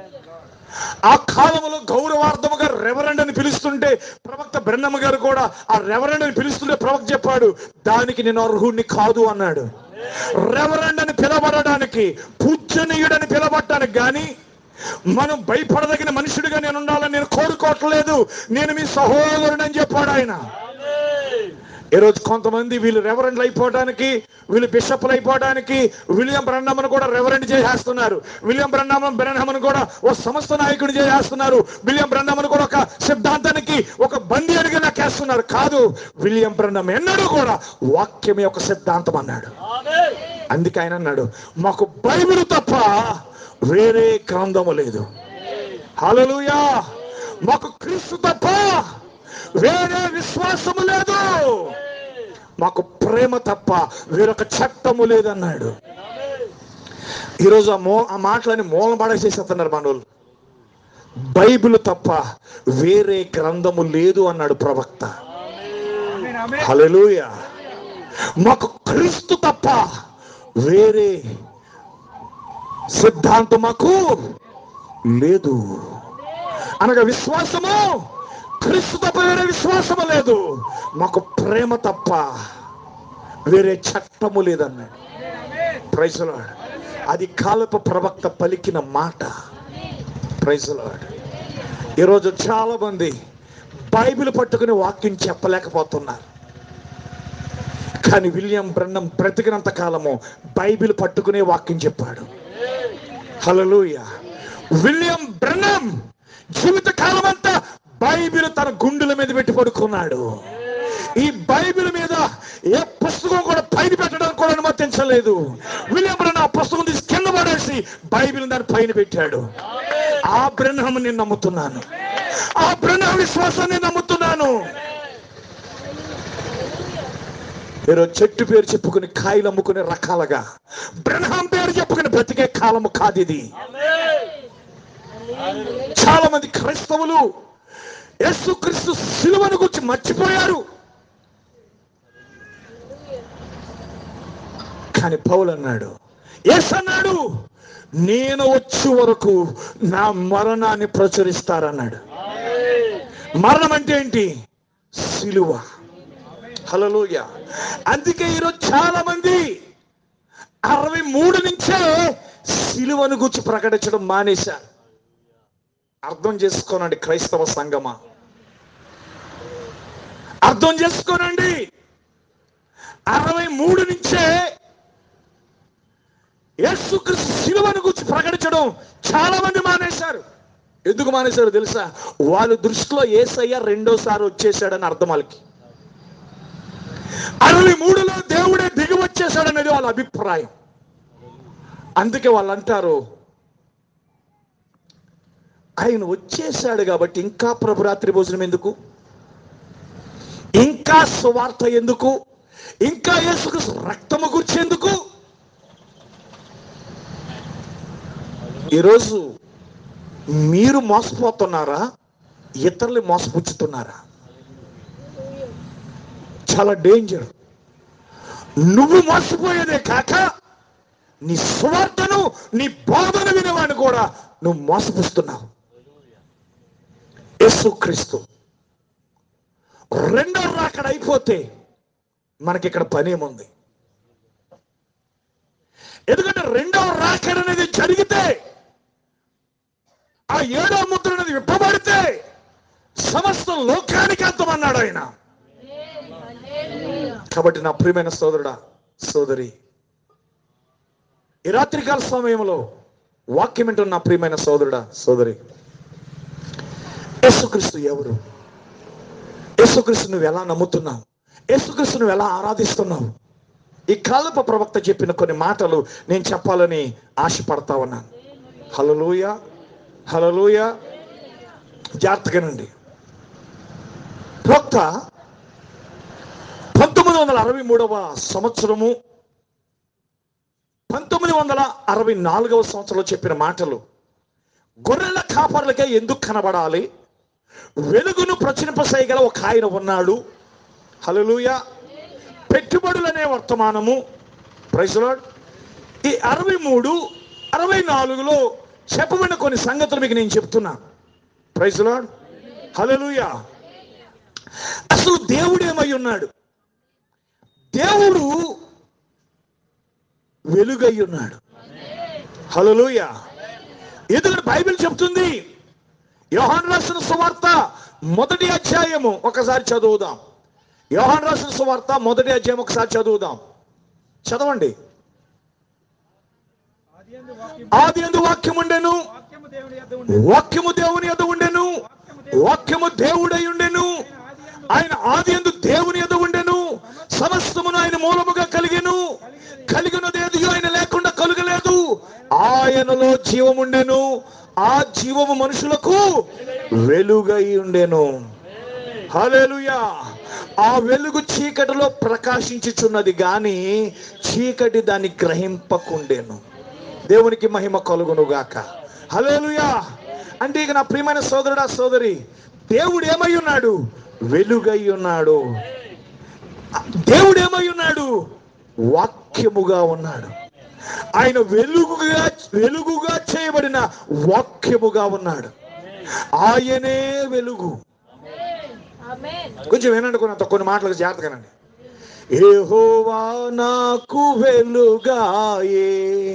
ఆ కాలంలో గౌరవార్థముగా రెవరెండ్ అని పిలుస్తుంటే ప్రవక్త బ్రహ్మమ్మ గారు కూడా ఆ రెవరెండ్ అని పిలుస్తుంటే ప్రవక్త చెప్పాడు దానికి నేను అర్హుడిని కాదు అన్నాడు రెవరెండ్ అని పిలబడడానికి పూజనీయుడని పిలబడటానికి గాని మనం భయపడదగిన మనుషుడిగా నేను ఉండాలని నేను కోరుకోవట్లేదు నేను మీ సహోదరుడు అని చెప్పాడు ఆయన ఈరోజు కొంతమంది వీళ్ళు రెవరెండ్లు అయిపోవడానికి వీళ్ళు బిషప్లు అయిపోవడానికి విలియం బ్రహ్మను కూడా రెవరెండ్ చేసేస్తున్నారు విలియం బ్రహ్మన్ బ్రహ్మను కూడా ఓ సంస్థ నాయకుడు చేసేస్తున్నారు విలియం బ్రహ్మను కూడా ఒక సిద్ధాంతానికి ఒక బండి అడిగి నాకేస్తున్నారు కాదు విలియం బ్రహ్మం ఎన్నడూ కూడా వాక్యమే ఒక సిద్ధాంతం అన్నాడు అందుకే ఆయన అన్నాడు మాకు బైబిల్ తప్ప వేరే గ్రంథము లేదు హల్లెలూయా మాకు క్రీస్తు తప్ప వేరే విశ్వాసము లేదు మాకు ప్రేమ తప్ప వేరొక చట్టము లేదన్నాడు ఈరోజు ఆ మో ఆ మాటలని మూలం పడేసేస్తున్నారు మనోళ్ళు బైబిల్ తప్ప వేరే గ్రంథము లేదు అన్నాడు ప్రవక్త హల్లెలూయా మాకు క్రీస్తు తప్ప వేరే సిద్ధాంతం మాకు లేదు అనగా విశ్వాసము క్రీస్తు తప్ప వేరే విశ్వాసము లేదు మాకు ప్రేమ తప్ప వేరే చట్టము లేదన్నాడు ప్రైజ్ లార్డ్ అది కాలపు ప్రవక్త పలికిన మాట ప్రైజ్ లార్డ్ ఈరోజు చాలా మంది బైబిల్ పట్టుకుని వాక్యం చెప్పలేకపోతున్నారు కానీ విలియం బ్రన్నం బ్రతికినంత కాలము బైబిల్ పట్టుకునే వాక్యం చెప్పాడు హలలుయ విలియం బ్రన్నం జీవిత కాలం అంతా బైబిల్ తన గుండెల మీద పెట్టి పడుకున్నాడు ఈ బైబిల్ మీద ఏ పుస్తకం కూడా పైన పెట్టడానికి కూడా అనుమతించలేదు విలియం బ్రన్నం ఆ పుస్తకం తీసి కింద పడేసి బైబిల్ దాని పైన పెట్టాడు ఆ బ్రహ్మం నేను నమ్ముతున్నాను ఆ బ్రహ్మ విశ్వాసాన్ని నమ్ముతున్నాను ఈరోజు చెట్టు పేరు చెప్పుకుని కాయలు అమ్ముకునే రకాలుగా బ్రహ్మం పేరు చెప్పుకుని బ్రతికే కాలము కాదు ఇది చాలా మంది క్రైస్తవులు యేసుక్రీస్తు సిలువను గురించి మర్చిపోయారు కానీ పౌలు అన్నాడు ఎస్ అన్నాడు నేను వచ్చే వరకు నా మరణాన్ని ప్రచురిస్తారన్నాడు మరణం అంటే ఏంటి సిలువ హలలోయ అందుకే ఈరోజు చాలా మంది అరవై మూడు నుంచే సిలువను గురించి ప్రకటించడం మానేశారు అర్థం చేసుకోనండి క్రైస్తవ సంగమా అర్థం చేసుకోనండి అరవై మూడు నుంచే యేసుక్రీస్తు శిలువను గురించి ప్రకటించడం చాలా మంది మానేశారు ఎందుకు మానేశారు తెలుసా వాళ్ళ దృష్టిలో ఏసయ్య రెండోసారి వచ్చేసాడని అర్థం వాళ్ళకి అరవై మూడులో దేవుడే దిగి వచ్చేసాడనేది వాళ్ళ అభిప్రాయం అందుకే వాళ్ళు అంటారు ఆయన వచ్చేసాడు కాబట్టి ఇంకా ప్రభురాత్రి భోజనం ఎందుకు ఇంకా సువార్త ఎందుకు ఇంకా యేసుకు రక్తము గుర్చేందుకు ఈరోజు మీరు మోసపోతున్నారా ఇతరులు మోసపుచ్చుతున్నారా చాలా డేంజర్ నువ్వు మోసపోయేదే కాక నీ సువార్తను నీ బోధన వినేవాడిని కూడా నువ్వు మోసపుస్తున్నావు యేసుక్రీస్తు రెండో రాకడ అయిపోతే మనకి ఇక్కడ పని ఏముంది ఎందుకంటే రెండవ రాకడ అనేది జరిగితే ఆ ఏడో ముద్ర అనేది విప్పబడితే సమస్త లోకానికి అర్థమన్నాడు ఆయన కాబట్టి నా ప్రియమైన సోదరుడా సోదరి ఈ రాత్రికాల సమయంలో వాక్యం వింటున్న నా ప్రియమైన సోదరుడా సోదరి యేసుక్రీస్తు ఎవరు యేసుక్రీస్తు నువ్వు ఎలా నమ్ముతున్నావు యేసుక్రీస్తు నువ్వు ఎలా ఆరాధిస్తున్నావు ఈ కాలప ప్రవక్త చెప్పిన కొన్ని మాటలు నేను చెప్పాలని ఆశపడతా ఉన్నాను హలలోయ హలలోయ జాగ్రత్తగానండి ప్రవక్త పంతొమ్మిది వందల అరవై మూడవ సంవత్సరము పంతొమ్మిది వందల అరవై నాలుగవ సంవత్సరంలో చెప్పిన మాటలు గొర్రెల కాపర్లకే ఎందుకు కనబడాలి వెలుగును ప్రచురింపసేయగల ఒక ఆయన ఉన్నాడు హలలుయ పెట్టుబడులనే వర్తమానము ప్రైజ్లాడ్ ఈ అరవై మూడు అరవై నాలుగులో చెప్పబడిన కొన్ని సంగతులు మీకు నేను చెప్తున్నా ప్రైజ్లాడ్ హలలుయ అసలు దేవుడు ఏమై ఉన్నాడు దేవుడు వెలుగై ఉన్నాడు హలలుయ ఎందుకంటే బైబిల్ చెప్తుంది యోహాన్ రాసిన సువార్త మొదటి అధ్యాయము ఒకసారి చదువుదాం యోహాన్ రాసిన సువార్త మొదటి అధ్యాయం ఒకసారి చదువుదాం చదవండి ఆది ఎందు వాక్యం ఉండెను వాక్యము దేవుని యొద్ద ఉండెను వాక్యము దేవుడై ఉండెను ఆయన ఆది ఎందు దేవుని యొద్ద ఉండెను సమస్తమును ఆయన మూలముగా కలిగెను కలిగినదేది ఆయన లేకుండా కలుగలేదు ఆయనలో జీవముండెను ఆ జీవము మనుషులకు వెలుగై ఉండెను హల్లెలూయా ఆ వెలుగు చీకటిలో ప్రకాశించుచున్నది గాని చీకటి దాన్ని గ్రహింపకుండెను దేవునికి మహిమ కలుగును గాక హల్లెలూయా అంటే ఇక నా ప్రియమైన సోదరుడా సోదరి దేవుడు ఏమై ఉన్నాడు వెలుగై ఉన్నాడు దేవుడు ఏమై ఉన్నాడు వాక్యముగా ఉన్నాడు ఆయన వెలుగుగా వెలుగుగా చేయబడిన వాక్యముగా ఉన్నాడు ఆయనే వెలుగు ఆమేన్ కొంచెం వినండి కొన్ని కొన్ని మాటలకు జాగ్రత్తగానండి ఏహోవా నాకు వెలుగాయే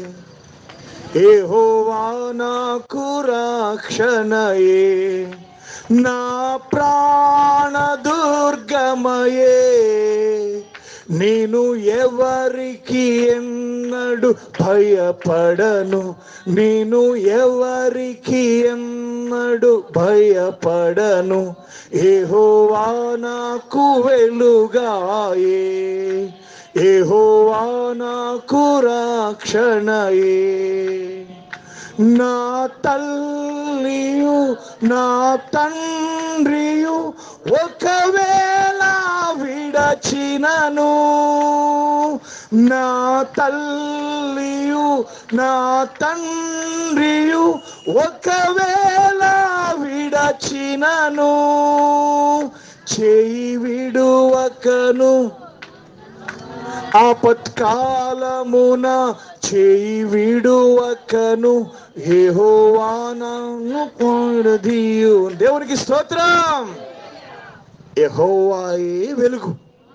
ఏహోవా నాకు రక్షణయే నా ప్రాణ దుర్గమయే నేను ఎవరికి ఎన్నడు భయపడను నేను ఎవరికి ఎన్నడు భయపడను ఏహోవా నాకు వెలుగాయే ఏహోవా నాకు రక్షణయే నా తల్లియు నా తండ్రియు ఒకవేళ విడచినను నా తల్లియు నా తండ్రియు ఒకవేళ విడచినను చేయి విడువకను ఆపత్కాలమున చేయి విడువకను యెహోవానను పొరదియు దేవునికి స్తోత్రం యెహోవాయే వెలుగు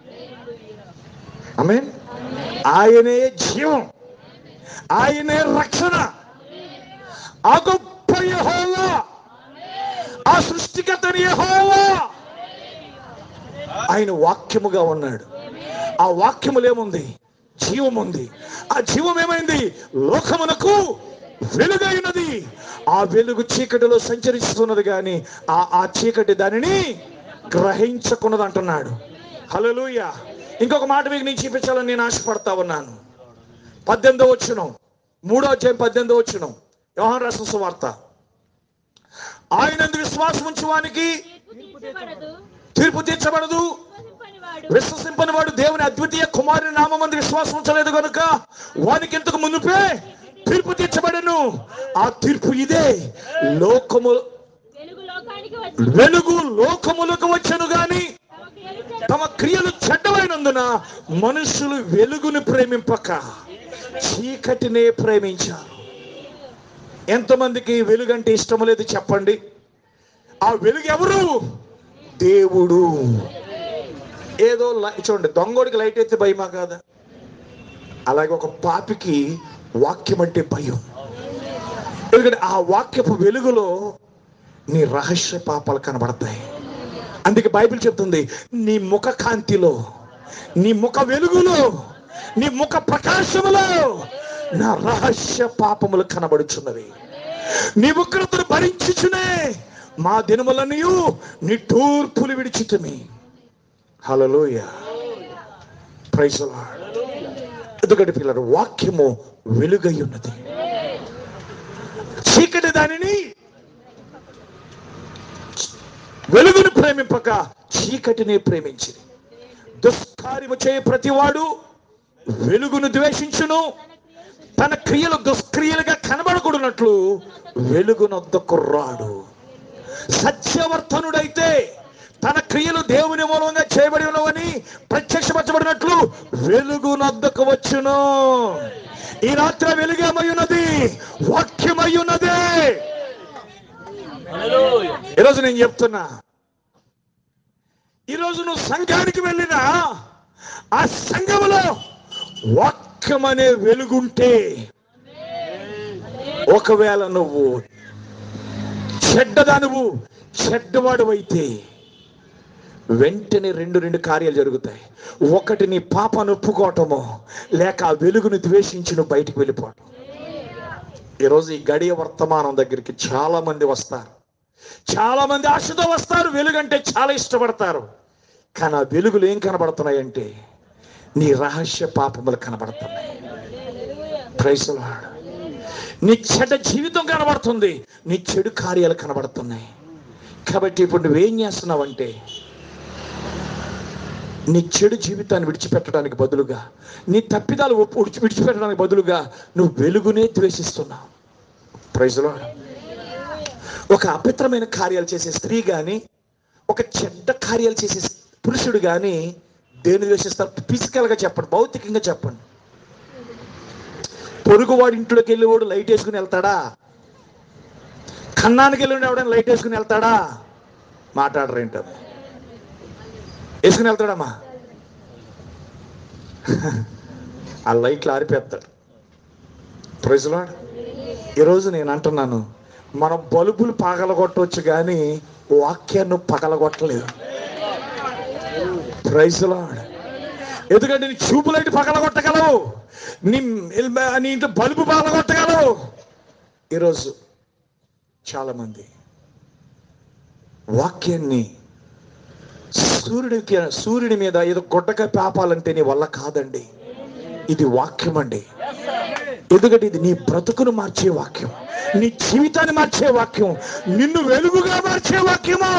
ఆమేన్ ఆయనే జీవం ఆయనే రక్షణ ఆ గొప్ప యెహోవా ఆ సృష్టికర్తని యెహోవా ఆయన వాక్యముగా ఉన్నాడు ఆ వాక్యములు ఏముంది జీవం ఉంది ఆ జీవం ఏమైంది లోకమునకు వెలుగైనది ఆ వెలుగు చీకటిలో సంచరిస్తున్నది కానీ ఆ ఆ చీకటి దానిని గ్రహించకున్నది అంటున్నాడు హలోయ ఇంకొక మాట మీకు నేను చూపించాలని నేను ఆశపడతా ఉన్నాను పద్దెనిమిదో వచ్చును మూడో అధ్యాయం పద్దెనిమిదో వచ్చును యోహాన్ రాసిన సువార్త ఆయన విశ్వాసం ఉంచువానికి తీర్పుదిద్దబడదు, తీర్పు తీర్చబడదు విశ్వసింపనివాడు విశ్వసింపని వాడు దేవుని అద్వితీయ కుమారుని నామందు విశ్వాసం ఉంచలేదు కనుక వానికి ఇంతకు మునుపే తీర్పు తీర్చబడను ఆ తీర్పు ఇదే లోకము వెలుగు లోకానికి వచ్చి వెలుగు లోకములకు వచ్చను గాని తమ క్రియలు చెడ్డ- తమ క్రియలు చెడ్డమైనందున మనుషులు వెలుగుని ప్రేమింపక చీకటినే ప్రేమించారు ఎంతమందికి వెలుగంటే ఇష్టం లేదు చెప్పండి ఆ వెలుగు ఎవరు దేవుడు ఏదో లై- చూడండి దొంగోడికి లైట్ అయితే భయమా కాదా అలాగే ఒక పాపికి వాక్యం అంటే భయం ఎందుకంటే ఆ వాక్యపు వెలుగులో నీ రహస్య పాపాలు కనబడతాయి అందుకే బైబిల్ చెప్తుంది నీ ముఖ కాంతిలో నీ ముఖ వెలుగులో నీ ముఖ ప్రకాశములో నా రహస్య పాపములు కనబడుచున్నవి నీ ఉగ్రతను భరించుచునే మా దినములనియు నీ తూర్పులు విడిచితుమి హలలోయ ప్రైజ్ ఎందుకంటే పిల్లలు వాక్యము వెలుగై ఉన్నది చీకటి దానిని వెలుగును ప్రేమింపక చీకటిని ప్రేమించింది దుష్కార్యము చేయ ప్రతివాడు వెలుగును ద్వేషించును తన క్రియలు దుష్క్రియలుగా కనబడకూడనట్లు వెలుగునొద్దకు రాడు సత్యవర్తనుడైతే తన క్రియలు దేవుని మూలంగా చేయబడి ఉన్నవని ప్రత్యక్షపరచబడినట్లు వెలుగునొద్దకు వచ్చును ఈ రాత్రి వెలుగేమై ఉన్నది వాక్యమై ఉన్నది ఈరోజు నేను చెప్తున్నా ఈరోజు నువ్వు సంఘానికి వెళ్ళినా ఆ సంఘములో వాక్యం అనే వెలుగుంటే ఒకవేళ నువ్వు చెడ్డదానువు చెడ్డవాడు అయితే వెంటనే రెండు రెండు కార్యాలు జరుగుతాయి ఒకటి నీ పాపను ఒప్పుకోవటము లేక ఆ వెలుగును ద్వేషించి నువ్వు బయటికి వెళ్ళిపోవటం ఈరోజు ఈ గడియ వర్తమానం దగ్గరికి చాలా మంది వస్తారు చాలా మంది ఆశతో వస్తారు వెలుగంటే చాలా ఇష్టపడతారు కానీ ఆ వెలుగులు ఏం కనబడుతున్నాయంటే నీ రహస్య పాపములు కనబడుతున్నాయి Praise the Lord. నీ చెడ్డ జీవితం కనబడుతుంది నీ చెడు కార్యాలు కనబడుతున్నాయి కాబట్టి ఇప్పుడు నువ్వేం చేస్తున్నావంటే నీ చెడు జీవితాన్ని విడిచిపెట్టడానికి బదులుగా నీ తప్పిదాలు ఒప్పు- విడిచి విడిచిపెట్టడానికి బదులుగా నువ్వు వెలుగునే ద్వేషిస్తున్నావు ప్రైజ్లో ఒక అపిత్రమైన కార్యాలు చేసే స్త్రీ కానీ ఒక చెడ్డ కార్యాలు చేసే పురుషుడు కానీ దేని ద్వేషిస్తారు ఫిజికల్గా చెప్పండి భౌతికంగా చెప్పండి పొరుగువాడి ఇంట్లోకి వెళ్ళేవాడు లైట్ వేసుకుని వెళ్తాడా కన్నానికి వెళ్ళి ఎవడైనా లైట్ వేసుకుని వెళ్తాడా మాట్లాడరు ఏంటది వేసుకుని వెళ్తాడమ్మా ఆ లైట్లు ఆరిపేస్తాడు ప్రజలాడు ఈరోజు నేను అంటున్నాను మనం బల్బులు పగలగొట్టవచ్చు కానీ వాక్యాన్ని పగలగొట్టలేదు ప్రైజ్ లాడ్ ఎందుకంటే నీ చూపు లైట్ పగలగొట్టగలవు నీ నీ ఇంట్లో బల్బు పగలగొట్టగలవు ఈరోజు చాలామంది వాక్యాన్ని సూర్యుడికి సూర్యుడి మీద ఏదో గుడ్డగా పాపాలంటే నీ వల్ల కాదండి ఇది వాక్యం అండి ఎందుకంటే ఇది నీ బ్రతుకును మార్చే వాక్యం నీ జీవితాన్ని మార్చే వాక్యం నిన్ను వెలుగుగా మార్చే వాక్యము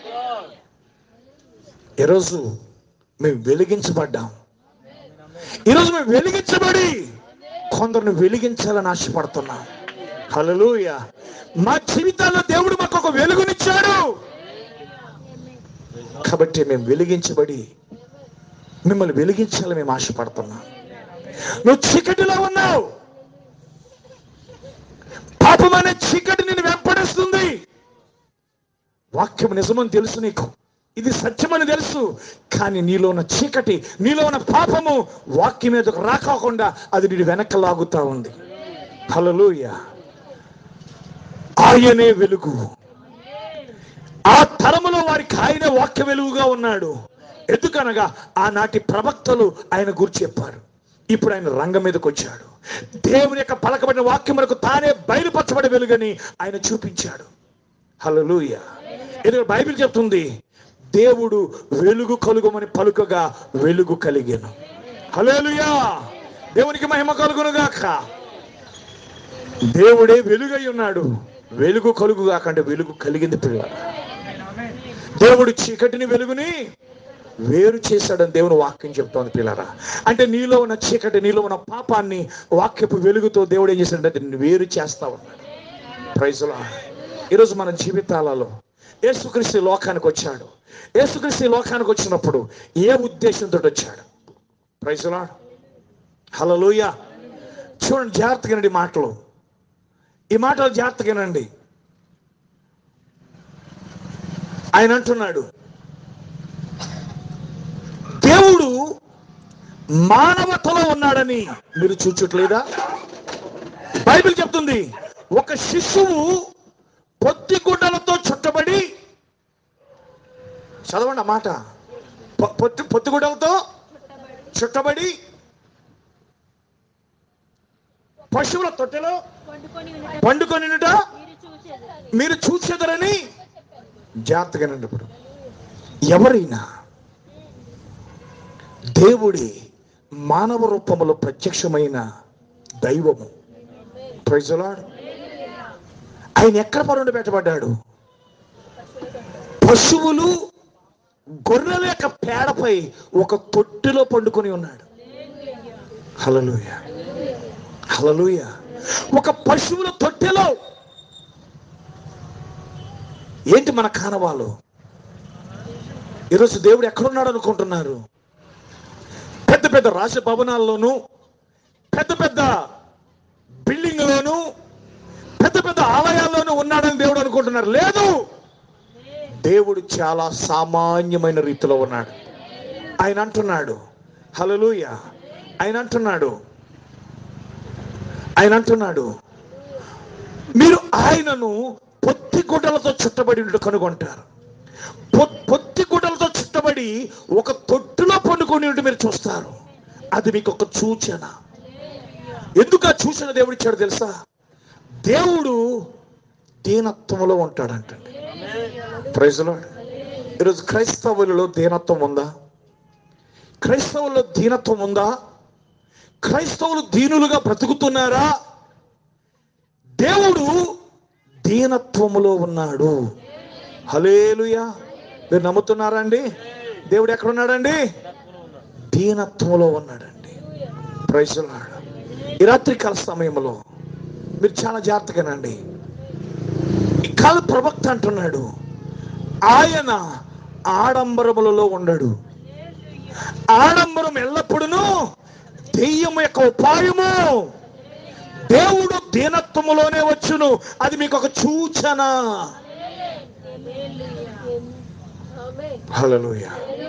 ఈరోజు మేము వెలిగించబడ్డాం ఈరోజు మేము వెలిగించబడి కొందరిని వెలిగించాలని ఆశపడుతున్నాం హల్లెలూయ మా జీవితాల్లో దేవుడు మాకు ఒక వెలుగునిచ్చాడు కాబట్టి మేము వెలిగించబడి మిమ్మల్ని వెలిగించాలని మేము ఆశపడుతున్నాం నువ్వు చీకటిలో ఉన్నావు పాపం అనే చీకటి నిన్ను వెంపడిస్తుంది వాక్యం నిజమని తెలుసు నీకు ఇది సత్యమని తెలుసు కానీ నీలో ఉన్న చీకటి నీలో ఉన్న పాపము వాక్యం మీదకు రాకోకుండా అది నేను వెనక్కి లాగుతా ఉంది హల్లెలూయ ఆయనే వెలుగు ఆ తరములో వారికి ఆయన వాక్య వెలుగుగా ఉన్నాడు ఎందుకనగా ఆనాటి ప్రవక్తలు ఆయన గురించి చెప్పారు ఇప్పుడు ఆయన రంగం మీదకి వచ్చాడు దేవుని యొక్క పలకబడిన వాక్యం మనకు తానే బయలుపరచబడి వెలుగని ఆయన చూపించాడు హల్లెలూయా ఎందుకంటే బైబిల్ చెప్తుంది దేవుడు వెలుగు కలుగమని పలుకగా వెలుగు కలిగాను హల్లెలూయా దేవునికి మహిమ కలుగును గాక దేవుడే వెలుగై ఉన్నాడు వెలుగు కలుగు కాకంటే వెలుగు కలిగింది పిల్ల దేవుడు చీకటిని వెలుగుని వేరు చేశాడని దేవుని వాక్యం చెప్తోంది పిల్లరా అంటే నీలో ఉన్న చీకటి నీలో ఉన్న పాపాన్ని వాక్యపు వెలుగుతో దేవుడు ఏం చేశాడంటే దీన్ని వేరు చేస్తా ఉన్నాడు ప్రైజులా ఈరోజు మన జీవితాలలో యేసుక్రీస్తు ఈ లోకానికి వచ్చాడు యేసుక్రీస్తు ఈ లోకానికి వచ్చినప్పుడు ఏ ఉద్దేశంతో వచ్చాడు ప్రైజులా హలలోయ చూడండి జాగ్రత్తగా వినండి ఈ మాటలు ఈ మాటలు జాగ్రత్తగా వినండి ఆయన అంటున్నాడు దేవుడు మానవతలో ఉన్నాడని మీరు చూచట్లేదా బైబిల్ చెప్తుంది ఒక శిశువు పొత్తి గుడ్డలతో చుట్టబడి చదవండి ఆ మాట పొ- పొత్తి పొత్తి గుడ్డలతో చుట్టబడి పశువుల తొట్టెలో పండుకొని ఉన్నట పండుకొనినుట మీరు చూసేది మీరు చూసేదరని జాగ్రత్తగానండి ఇప్పుడు ఎవరైనా దేవుడి మానవ రూపములో ప్రత్యక్షమైన దైవము ప్రైజలాడు ఆయన ఎక్కడ పరుండి పెట్టబడ్డాడు పశువులు గొర్రెల యొక్క పేడపై ఒక తొట్టిలో పండుకొని ఉన్నాడు హలలుయ హలలుయ ఒక పశువుల తొట్టెలో ఏంటి మన కానవాలు ఈరోజు దేవుడు ఎక్కడున్నాడు అనుకుంటున్నారు పెద్ద పెద్ద రాజ భవనాల్లోనూ పెద్ద పెద్ద బిల్డింగ్లోనూ పెద్ద పెద్ద ఆలయాల్లోనూ ఉన్నాడని దేవుడు అనుకుంటున్నారు లేదు దేవుడు చాలా సామాన్యమైన రీతిలో ఉన్నాడు ఆయన అంటున్నాడు హలలుయ ఆయన అంటున్నాడు ఆయన అంటున్నాడు మీరు ఆయనను పొత్తి గుడ్డలతో చుట్టబడి ఉన్నట్టు కనుగొంటారు పొ- పొత్తి గుడ్డలతో చుట్టబడి ఒక తొట్టులో పండుకొని ఉంటే మీరు చూస్తారు అది మీకు ఒక సూచన ఎందుకు ఆ సూచన దేవుడు ఇచ్చాడు తెలుసా దేవుడు దీనత్వంలో ఉంటాడంటండి ప్రైజ్లో ఈరోజు క్రైస్తవులలో దీనత్వం ఉందా క్రైస్తవుల్లో దీనత్వం ఉందా క్రైస్తవులు దీనులుగా బ్రతుకుతున్నారా దేవుడు దీనత్వములో ఉన్నాడు హలేలుయా మీరు నమ్ముతున్నారా అండి దేవుడు ఎక్కడ ఉన్నాడండి దీనత్వంలో ఉన్నాడండి ప్రైజులాడు ఈ రాత్రి కాల సమయంలో మీరు చాలా జాగ్రత్తగానండి ఈ కాల ప్రవక్త అంటున్నాడు ఆయన ఆడంబరములలో ఉండడు ఆడంబరం ఎల్లప్పుడూ దెయ్యం యొక్క ఉపాయము దేవుడు దీనత్వములోనే వచ్చును అది మీకు ఒక సూచన హల్లెలూయా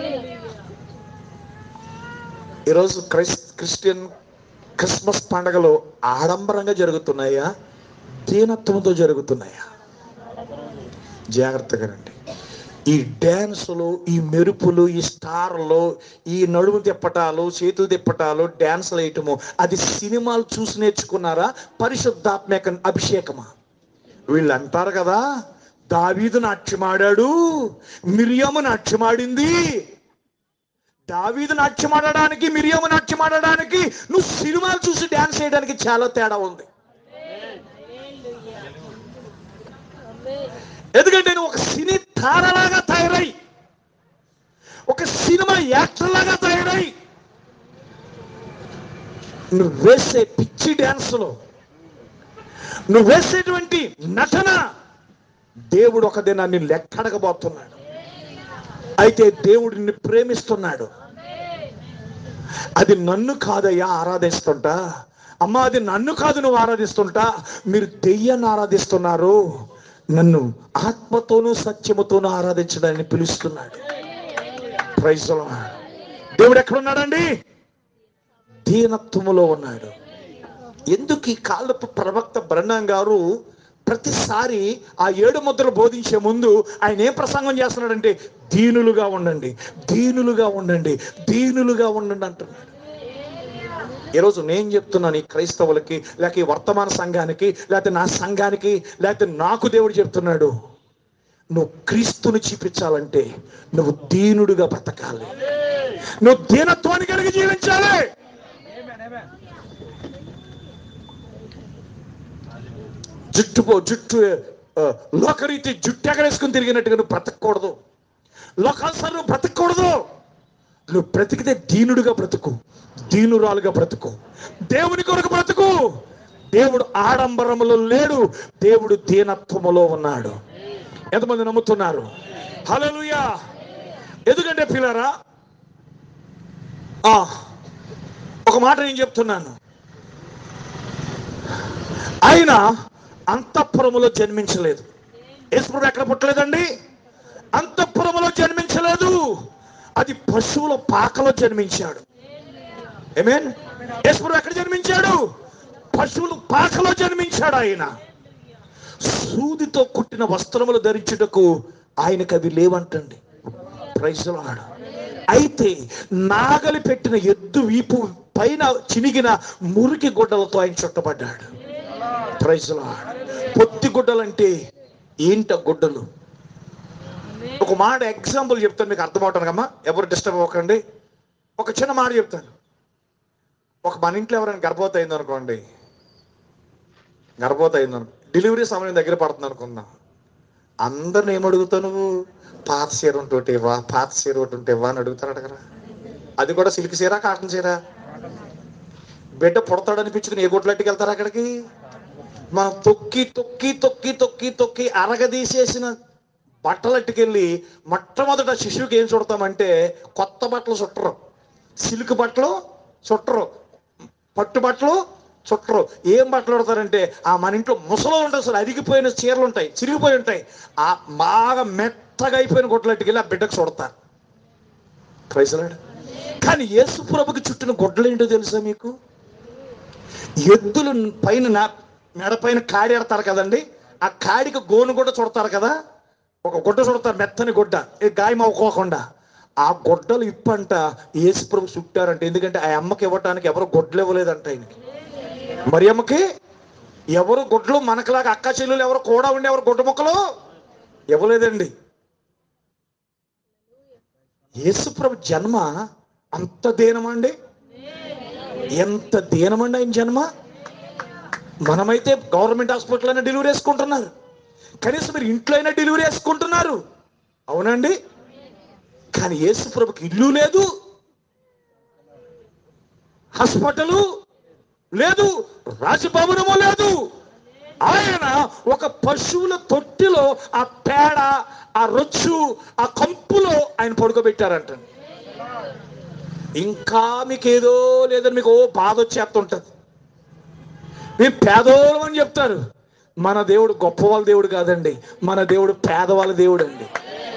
ఈరోజు క్రైస్ క్రిస్టియన్ క్రిస్మస్ పండగలు ఆడంబరంగా జరుగుతున్నాయా దీనత్వంతో జరుగుతున్నాయా జాగ్రత్తగా రండి ఈ డ్యాన్సులు ఈ మెరుపులు ఈ స్టార్లు ఈ నడుము తిప్పటాలు చేతులు తిప్పటాలు డ్యాన్సులు వేయటము అది సినిమాలు చూసి నేర్చుకున్నారా పరిశుద్ధాత్మక అభిషేకమా వీళ్ళు అంటారు కదా దావీదు నాట్యమాడాడు మిరియాము నాట్యమాడింది దావీదు నాట్యమాడడానికి మిరియాము నాట్యమాడడానికి నువ్వు సినిమాలు చూసి డ్యాన్స్ చేయడానికి చాలా తేడా ఉంది ఎందుకంటే నువ్వు ఒక సినీ తారలాగా తయారై ఒక సినిమా యాక్టర్ లాగా తయారై నువ్వు వేసే పిచ్చి డ్యాన్సులు నువ్వు వేసేటువంటి నటన దేవుడు ఒక దినాన్ని లెక్కడగబోతున్నాడు అయితే దేవుడు నిన్ను ప్రేమిస్తున్నాడు అది నన్ను కాదయ్యా ఆరాధిస్తుంటా అమ్మ అది నన్ను కాదు నువ్వు ఆరాధిస్తుంటా మీరు దెయ్యాన్ని ఆరాధిస్తున్నారు నన్ను ఆత్మతోనూ సత్యముతోనూ ఆరాధించడాన్ని పిలుస్తున్నాడు ప్రైజ్ దేవుడు ఎక్కడున్నాడండి దీనత్వములో ఉన్నాడు ఎందుకు ఈ కాలపు ప్రవక్త బ్రహ్మం గారు ప్రతిసారి ఆ ఏడు ముద్రలు బోధించే ముందు ఆయన ఏం ప్రసంగం చేస్తున్నాడంటే దీనులుగా ఉండండి దీనులుగా ఉండండి దీనులుగా ఉండండి అంటున్నాడు ఈరోజు నేను చెప్తున్నాను ఈ క్రైస్తవులకి లేక ఈ వర్తమాన సంఘానికి లేకపోతే నా సంఘానికి లేకపోతే నాకు దేవుడు చెప్తున్నాడు నువ్వు క్రీస్తుని చూపించాలంటే నువ్వు దీనుడుగా బ్రతకాలి నువ్వు దీనత్వాన్ని కలిగి జీవించాలి జుట్టు పో జుట్టు ఆ, లోకరీతి జుట్టు ఎగరేసుకుని తిరిగినట్టుగా నువ్వు బ్రతకూడదు లోకాల్సారి నువ్వు బ్రతకూడదు నువ్వు బ్రతికితే దీనుడుగా బ్రతుకు దీనురాలుగా బ్రతుకు దేవుని కొరకు బ్రతుకు దేవుడు ఆడంబరములో లేడు దేవుడు దీనత్వములో ఉన్నాడు ఎంతమంది నమ్ముతున్నారు హల్లెలూయా ఎందుకంటే పిల్లరా ఆ, ఒక మాట నేను చెప్తున్నాను ఆయన అంతఃపురములో జన్మించలేదు యేసుప్రభు ఎక్కడ పుట్టలేదండి అంతఃపురములో జన్మించలేదు అది పశువుల పాకలో జన్మించాడు ఏమేన్ యేసుప్రభు ఎక్కడ జన్మించాడు పశువుల పాకలో జన్మించాడు ఆయన సూదితో కుట్టిన వస్త్రములు ధరించుటకు ఆయనకు అవి లేవంటండి ప్రైజలాడు అయితే నాగలి పెట్టిన ఎద్దు వీపు పైన చినిగిన మురికి గుడ్డలతో ఆయన చుట్టబడ్డాడు ప్రైజలాడు పొత్తి గుడ్డలంటే ఏంట గుడ్డలు ఒక మాట ఎగ్జాంపుల్ చెప్తాను మీకు అర్థమవుతానుకమ్మా ఎవరు డిస్టర్బ్ అవ్వకండి ఒక చిన్న మాట చెప్తాను ఒక మన ఇంట్లో ఎవరైనా గర్భవతి అయింది అనుకోండి గర్భవతి అయింది అనుకో డెలివరీ సమయం దగ్గర పడుతుంది అనుకుందాం అందరిని ఏం అడుగుతావు నువ్వు పాత చీర ఉంటుంటేవా పాత చీర ఒకటి ఉంటేవా అని అడుగుతారు అడగరా అది కూడా సిల్క్ చీర కాటన్ చీర బిడ్డ పుడతాడు అనిపించుకుని ఏ గుడ్లట్టుకు వెళ్తారు అక్కడికి మనం తొక్కి తొక్కి తొక్కి తొక్కి తొక్కి అరగదీసేసిన బట్టలట్టుకెళ్ళి మొట్టమొదట శిశువుకి ఏం చుడతామంటే కొత్త బట్టలు చుట్టరు సిల్క్ బట్టలు చుట్టరు పట్టు బట్టలు చుట్టరు ఏం బట్టలు పెడతారంటే ఆ మన ఇంట్లో ముసలో ఉంటాయి సార్ అరిగిపోయిన చీరలు ఉంటాయి చిరిగిపోయి ఉంటాయి ఆ బాగా మెత్తగా అయిపోయిన గుడ్లట్టుకెళ్ళి ఆ బిడ్డకు చుడతారు ప్రైసలాడు కానీ యేసు ప్రభుకి చుట్టిన గుడ్డలు ఏంటో తెలుసా మీకు ఎద్దులు పైన నా మెడ పైన కాడి ఎడతారు కదండి ఆ కాడికి గోను కూడా చుడతారు కదా ఒక గుడ్డ చుడతారు మెత్తని గుడ్డ ఈ గాయం అవ్వకోకుండా ఆ గుడ్డలు ఇప్పంట యేసుప్రభు చుట్టారంట ఎందుకంటే ఆ అమ్మకి ఇవ్వటానికి ఎవరు గుడ్డలు ఇవ్వలేదంట ఆయనకి మరి అమ్మకి ఎవరు గుడ్లు మనకులాగా అక్క చెల్లెలు ఎవరు కూడా ఉండి ఎవరు గుడ్డ ముక్కలు ఇవ్వలేదండి యేసుప్రభు జన్మ అంత దీనమండి ఎంత దీనమండి ఆయన జన్మ మనమైతే గవర్నమెంట్ హాస్పిటల్ అయినా డెలివరీ వేసుకుంటున్నారు కనీసం మీరు ఇంట్లో అయినా డెలివరీ వేసుకుంటున్నారు అవునండి కానీ యేసు ప్రభుకి ఇల్లు లేదు హాస్పిటల్ లేదు రాజభవనము లేదు ఆయన ఒక పశువుల తొట్టిలో ఆ పేడ ఆ రొచ్చు ఆ కంపులో ఆయన పడుకోబెట్టారంట ఇంకా మీకు ఏదో లేదని మీకు ఓ బాధ వచ్చేస్తుంటది మీరు పేదోళం అని చెప్తారు మన దేవుడు గొప్పవాళ్ళ దేవుడు కాదండి మన దేవుడు పేదవాళ్ళ దేవుడు అండి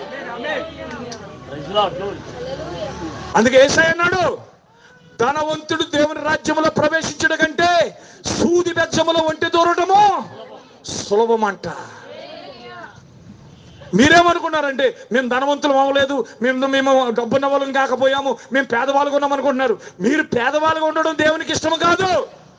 అందుకే ఏసై అన్నాడు ధనవంతుడు దేవుని రాజ్యంలో ప్రవేశించడం కంటే సూది బెజ్జములో ఒంటి దూరటము సులభమంట మీరేమనుకున్నారంటే మేము ధనవంతులం అవ్వలేదు మేము మేము డబ్బున్న వాళ్ళం కాకపోయాము మేము పేదవాళ్ళగా ఉన్నాం అనుకుంటున్నారు మీరు పేదవాళ్ళగా ఉండడం దేవునికి ఇష్టం కాదు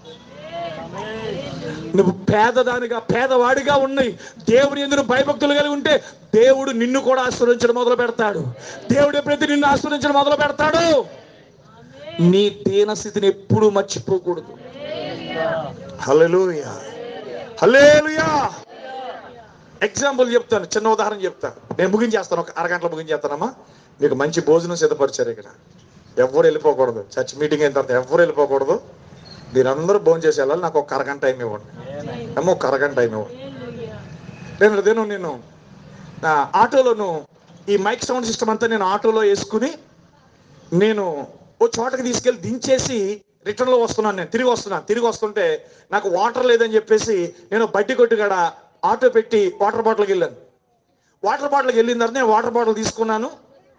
నువ్వు పేదదానిగా పేదవాడిగా ఉన్నాయి దేవుని ఎందుకు భయభక్తులు కలిగి ఉంటే దేవుడు నిన్ను కూడా ఆశ్రయించడం మొదలు పెడతాడు దేవుడు ఎప్పుడైతే నిన్ను ఆశ్రయించడం మొదలు పెడతాడు నీ దీన స్థితిని ఎప్పుడూ మర్చిపోకూడదు హల్లెలూయా హల్లెలూయా ఎగ్జాంపుల్ చెప్తాను చిన్న ఉదాహరణ చెప్తాను నేను ముగించేస్తాను ఒక అరగంటలో ముగించేస్తానమ్మా మీకు మంచి భోజనం సిద్ధపరిచారు ఇక్కడ ఎవరు వెళ్ళిపోకూడదు చర్చ్ మీటింగ్ అయిన తర్వాత ఎవరు వెళ్ళిపోకూడదు మీరందరూ భోజనం చేసి వెళ్ళాలి నాకు ఒక అరగంట టైం ఇవ్వండి అమ్మ ఒక అరగంట టైం ఇవ్వండి నేను నేను నేను నా ఆటోలోను ఈ మైక్ సౌండ్ సిస్టమ్ అంతా నేను ఆటోలో వేసుకుని నేను ఓ చోటకి తీసుకెళ్ళి దించేసి రిటర్న్ లో వస్తున్నాను నేను తిరిగి వస్తున్నాను తిరిగి వస్తుంటే నాకు వాటర్ లేదని చెప్పేసి నేను బడ్డీ కొట్టు కాడ ఆటో పెట్టి వాటర్ బాటిల్కి వెళ్ళాను వాటర్ బాటిల్కి వెళ్ళిన తర్వాత నేను వాటర్ బాటిల్ తీసుకున్నాను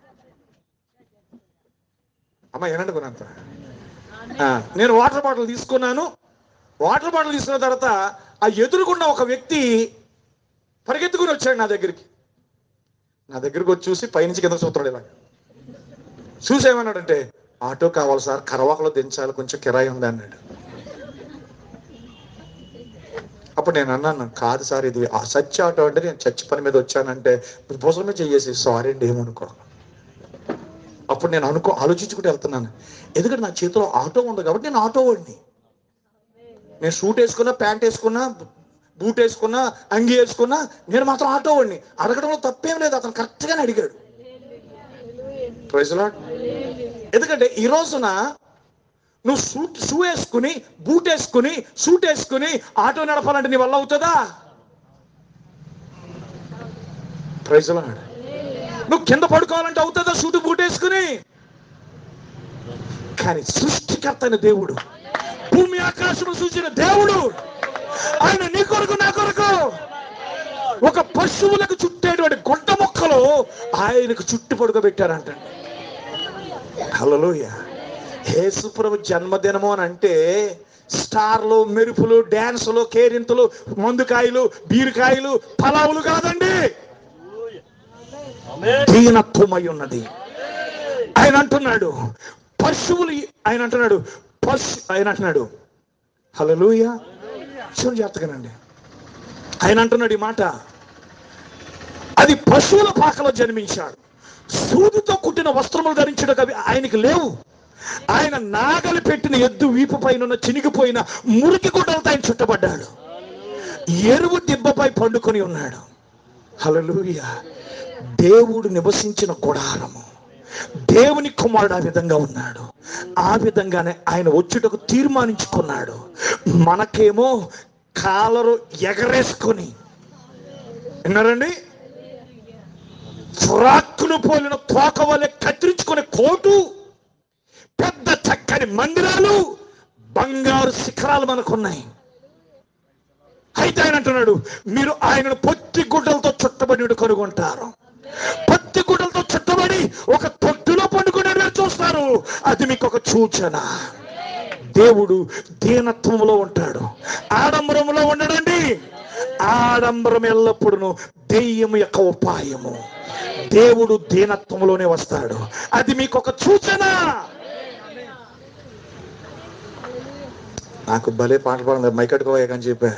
అమ్మ ఏనంటుకున్నంత నేను వాటర్ బాటిల్ తీసుకున్నాను వాటర్ బాటిల్ తీసుకున్న తర్వాత ఆ ఎదురుగున్న ఒక వ్యక్తి పరిగెత్తుకుని వచ్చాడు నా దగ్గరికి నా దగ్గరికి వచ్చి చూసి పైనుంచి కింద చూస్తాడు ఇలా చూసి ఏమన్నాడంటే ఆటో కావాలి సార్ కరవాకలో దించాలి కొంచెం కిరాయి ఉంది అన్నాడు అప్పుడు నేను అన్నాను కాదు సార్ ఇది ఆ సచ్చి ఆటో అంటే నేను చర్చి పని మీద వచ్చానంటే భుజం మీద చెయ్యేసి సారీ అండి ఏమనుకో అప్పుడు నేను అనుకో ఆలోచించుకుంటూ వెళ్తున్నాను ఎందుకంటే నా చేతిలో ఆటో ఉంది కాబట్టి నేను ఆటో వాడిని నేను షూట్ వేసుకున్నా ప్యాంట్ వేసుకున్నా బూట్ వేసుకున్నా అంగి వేసుకున్నా నేను మాత్రం ఆటో వాడిని అడగడంలో తప్పేం లేదు అతను కరెక్ట్గానే అడిగాడు Praise the Lord. ఎందుకంటే ఈ రోజున నువ్వు షూట్ షూ వేసుకుని బూట్ వేసుకుని సూట్ వేసుకుని ఆటో నడపాలంటే నీ వల్ల అవుతుందా ప్రైజ్ లార్డ్. నువ్వు కింద పడుకోవాలంటే అవుతుందా సూటు బూట్ వేసుకుని కానీ సృష్టికర్త అయిన దేవుడు భూమి ఆకాశం సూచిన దేవుడు ఆయన నీ కొరకు నా కొరకు ఒక పశువులకు చుట్టేటువంటి గుడ్డ మొక్కలు ఆయనకు చుట్టు పడుకోబెట్టారంట హలోయ యేసుప్రభు జన్మదినము అని అంటే స్టార్లు మెరుపులు డ్యాన్సులు కేరింతలు మందుకాయలు బీరుకాయలు పలావులు కాదండి దీనత్వమై ఉన్నది ఆయన అంటున్నాడు పశువులు ఆయన అంటున్నాడు పశు ఆయన అంటున్నాడు హలోయ చూడు జాగ్రత్తగానండి ఆయన అంటున్నాడు ఈ మాట అది పశువుల పాకలో జన్మించాడు సూదితో కుట్టిన వస్త్రములు ధరించడం అవి ఆయనకి లేవు ఆయన నాగలి పెట్టిన ఎద్దు వీపు పైన ఉన్న చినిగిపోయిన మురికి గుడ్డలతో ఆయన చుట్టబడ్డాడు ఎరువు దిబ్బపై పండుకొని ఉన్నాడు హల్లెలూయా దేవుడు నివసించిన గుడారము దేవుని కుమారుడు ఆ విధంగా ఉన్నాడు ఆ విధంగానే ఆయన వచ్చుటకు తీర్మానించుకున్నాడు మనకేమో కాలరు ఎగరేసుకొని విన్నారండి ఫ్రాక్కును పోలిన తోక వలె కత్తిరించుకునే కోటు పెద్ద చక్కని మందిరాలు బంగారు శిఖరాలు మనకున్నాయి అయితే ఆయన అంటున్నాడు మీరు ఆయనను పొత్తి గుడ్డలతో చుట్టబడి కనుగొంటారు పొత్తి గుడ్డలతో చుట్టబడి ఒక తొట్టులో పండుకునే మీరు చూస్తారు అది మీకు ఒక సూచన దేవుడు దీనత్వంలో ఉంటాడు ఆడంబరంలో ఉండడండి ఆడంబరం ఎల్లప్పుడూ దెయ్యం యొక్క ఉపాయము దేవుడు దీనత్వంలోనే వస్తాడు అది మీకు ఒక సూచన నాకు భలే పాట పాడండి మైకట్టుకోవా అని చెప్పా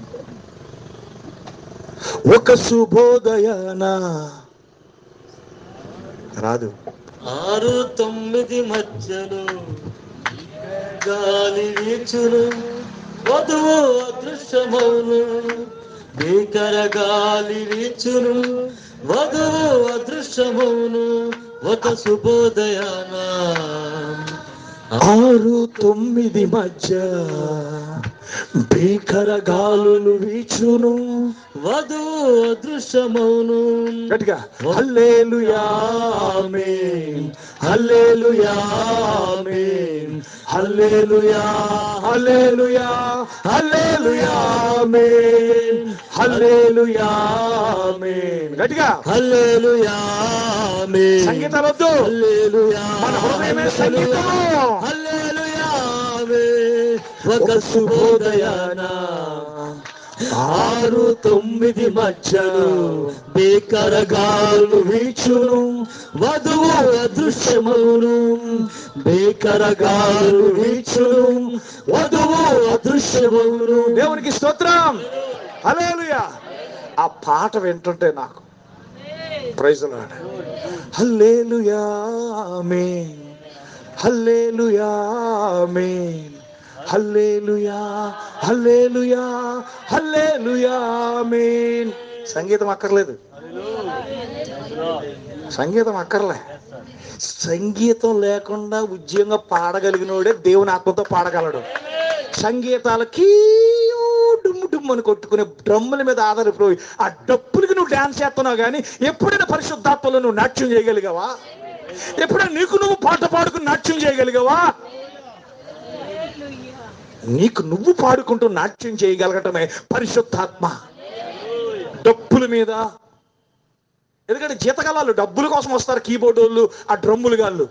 ఒక శుభోదయన రాదు ఆరు తొమ్మిది మధ్యలో గాలి వీచును వధువు అదృశ్యమౌను భీకర గాలి వీచును వధువు అదృశ్యమౌను ఒక శుభోదయాన ఆరు తొమ్మిది మధ్య భీకర గాలులు వీచును వధువు అదృశ్యమౌను గట్టిగా hallelujah amen hallelujah amen hallelujah hallelujah hallelujah amen hallelujah amen గట్టిగా హల్లెలూయా ఆమేన్ సంగీతాలు వద్దు హల్లెలూయా మన హృదయమే సంగీతము హల్లెలూయా ఆమేన్ ఒక శుభోదయాన ఆరు తొమ్మిది మధ్యలో బేకర గాలు వీచును వధువు అదృశ్యమౌను బేకర గాలు వీచును వధువు అదృశ్యమౌను దేవునికి స్తోత్రం హల్లెలూయా ఆ పాట వింటుంటే నాకు ప్రైజ్ లార్డ్ హల్లెలూయా ఆమేన్ హల్లెలూయా ఆమేన్ హల్లెలూయా హల్లెలూయా హల్లెలూయా ఆమేన్ సంగీతం అక్కర్లేదు సంగీతం అక్కర్లే సంగీతం లేకుండా ఉద్యోగంగా పాడగలిగినోడే దేవుని ఆత్మతో పాడగలడు సంగీతాలకి డుమ్ము డుమ్ము అని కొట్టుకునే డ్రమ్ముల మీద ఆధారపడి ఆ డప్పులకి నువ్వు డాన్స్ చేస్తున్నావు కానీ ఎప్పుడైనా పరిశుద్ధాత్మలో నువ్వు నాట్యం చేయగలిగావా ఎప్పుడైనా నీకు నువ్వు పాట పాడుకుని నాట్యం చేయగలిగావా నీకు నువ్వు పాడుకుంటూ నాట్యం చేయగలగటమే పరిశుద్ధాత్మ డప్పుల మీద ఎందుకంటే జీతకాలాలు డబ్బుల కోసం వస్తారు కీబోర్డ్ వాళ్ళు ఆ డ్రమ్ములు గాళ్ళు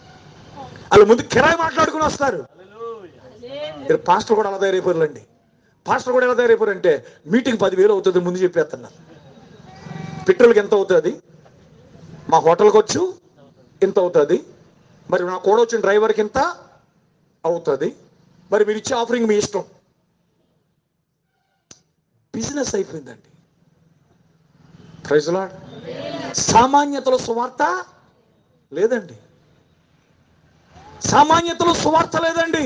వాళ్ళు ముందు కిరాయి మాట్లాడుకుని వస్తారు మీరు పాస్టర్ కూడా అలా తయారైపోయారులేండి పాస్టర్ కూడా ఎలా తయారైపోయారంటే మీటింగ్ పదివేలు అవుతుంది ముందు చెప్పేస్తున్నా పెట్రోల్కి ఎంత అవుతుంది మా హోటల్కి వచ్చు ఎంత అవుతుంది మరి నా కూడా వచ్చిన డ్రైవర్కి ఎంత అవుతుంది మరి మీరు ఇచ్చే ఆఫరింగ్ మీ ఇష్టం బిజినెస్ అయిపోయిందండి ప్రైజ్లాడ్ సామాన్యతలో సువార్త లేదండి సామాన్యతలో సువార్త లేదండి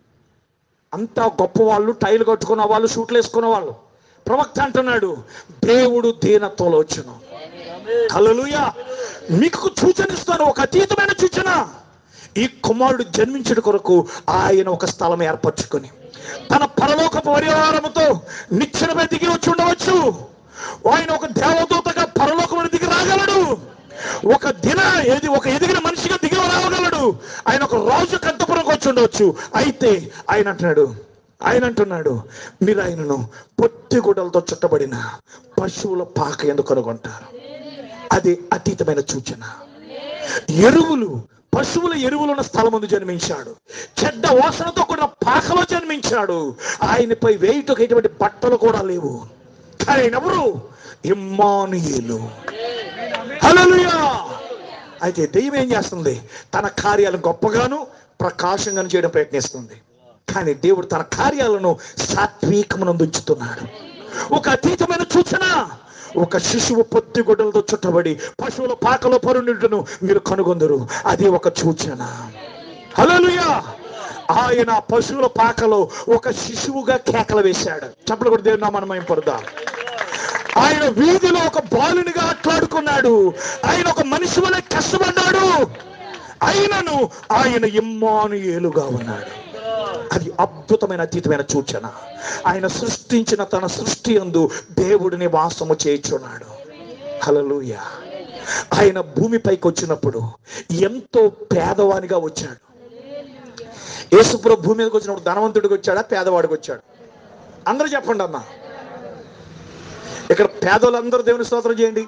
అంతా గొప్ప వాళ్ళు టైల్ కట్టుకున్న వాళ్ళు షూట్లు వేసుకున్న వాళ్ళు ప్రవక్త అంటున్నాడు దేవుడు దీనత్వంలో వచ్చును హల్లెలూయా మీకు సూచన ఇస్తాను ఒక అతీతమైన సూచన ఈ కుమారుడు జన్మించడం కొరకు ఆయన ఒక స్థలం ఏర్పరచుకొని తన పరలోక పరివారముతో నిచ్చెనపై దిగి వచ్చి ఉండవచ్చు ఆయన ఒక దేవదూతగా పరలోకమును దిగి రాగలడు ఒక దిన ఏది ఒక ఎదిగిన మనిషిగా దిగి రాగలడు ఆయన ఒక రాజు కంతపురంకి వచ్చి ఉండవచ్చు అయితే ఆయన అంటున్నాడు ఆయన అంటున్నాడు మీరు ఆయనను పొత్తి గుడ్డలతో చుట్టబడిన పశువుల పాక ఎందుకు కనుగొంటారు అది అతీతమైన సూచన ఎరువులు పశువుల ఎరువులు ఉన్న స్థలం ముందు జన్మించాడు చెడ్డ వాసనతో కూడిన పాకలో జన్మించాడు ఆయనపై వేయుటకు ఎటువంటి బట్టలు కూడా లేవు కానీ ఆయన ఎవరు ఇమ్మానుయేలు హల్లెలూయా అయితే దెయ్యం ఏం చేస్తుంది తన కార్యాలను గొప్పగాను ప్రకాశంగాను చేయడం ప్రయత్నిస్తుంది కానీ దేవుడు తన కార్యాలను సాత్వికమునందు ఉంచుతున్నాడు ఒక అతీతమైన సూచన ఒక శిశువు పొత్తి గుడ్డలతో చుట్టబడి పశువుల పాకలో పరుండుటను మీరు కనుగొందరు అది ఒక సూచన హల్లెలూయా ఆయన పశువుల పాకలో ఒక శిశువుగా కేకలు వేశాడు చప్పలు కూడా దేవుడు మనం పడదాం ఆయన వీధిలో ఒక బాలునిగా అట్లాడుకున్నాడు ఆయన ఒక మనిషి వలె కష్టపడ్డాడు అయినను ఆయన ఇమ్మానుయేలుగా ఉన్నాడు అది అద్భుతమైన అతీతమైన సూచన ఆయన సృష్టించిన తన సృష్టి అందు దేవుడిని వాసము చేయుచున్నాడు హలలుయ ఆయన భూమిపైకి వచ్చినప్పుడు ఎంతో పేదవానిగా వచ్చాడు యేసుప్రభు భూమి మీదకి వచ్చినప్పుడు ధనవంతుడికి వచ్చాడా పేదవాడికి వచ్చాడు అందరూ చెప్పండి అమ్మా ఇక్కడ పేదోళ్ళందరూ దేవుని స్తోత్రం చేయండి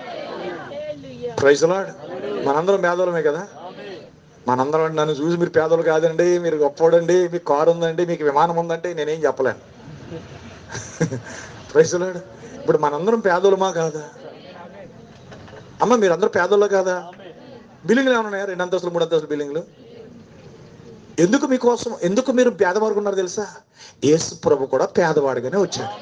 ప్రైజ్ లాడ్ మనందరం పేదోళమే కదా మనందరం నన్ను చూసి మీరు పేదలు కాదండి మీరు గొప్పోడండి మీకు కారు ఉందండి మీకు విమానం ఉందంటే నేనేం చెప్పలేను ప్రైజ్ లాడ్ ఇప్పుడు మనందరం పేదోళమా కాదా అమ్మ మీరందరూ పేదోళ్ళ కాదా బిల్డింగ్లు ఏమైనా ఉన్నాయా రెండు అంతస్తులు మూడు అంతస్తులు బిల్డింగ్లు ఎందుకు మీకోసం ఎందుకు మీరు పేదవారు ఉన్నారు తెలుసా యేసు ప్రభు కూడా పేదవాడిగానే వచ్చాడు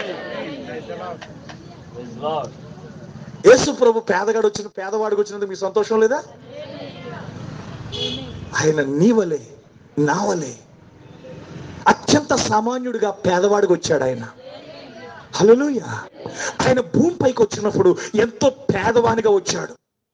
యేసు ప్రభు పేదగాడు వచ్చిన పేదవాడికి వచ్చినందుకు మీ సంతోషం లేదా ఆయన నీ వలే నా వలే అత్యంత సామాన్యుడిగా పేదవాడికి వచ్చాడు ఆయన హలోయ ఆయన భూమిపైకి వచ్చినప్పుడు ఎంతో పేదవానిగా వచ్చాడు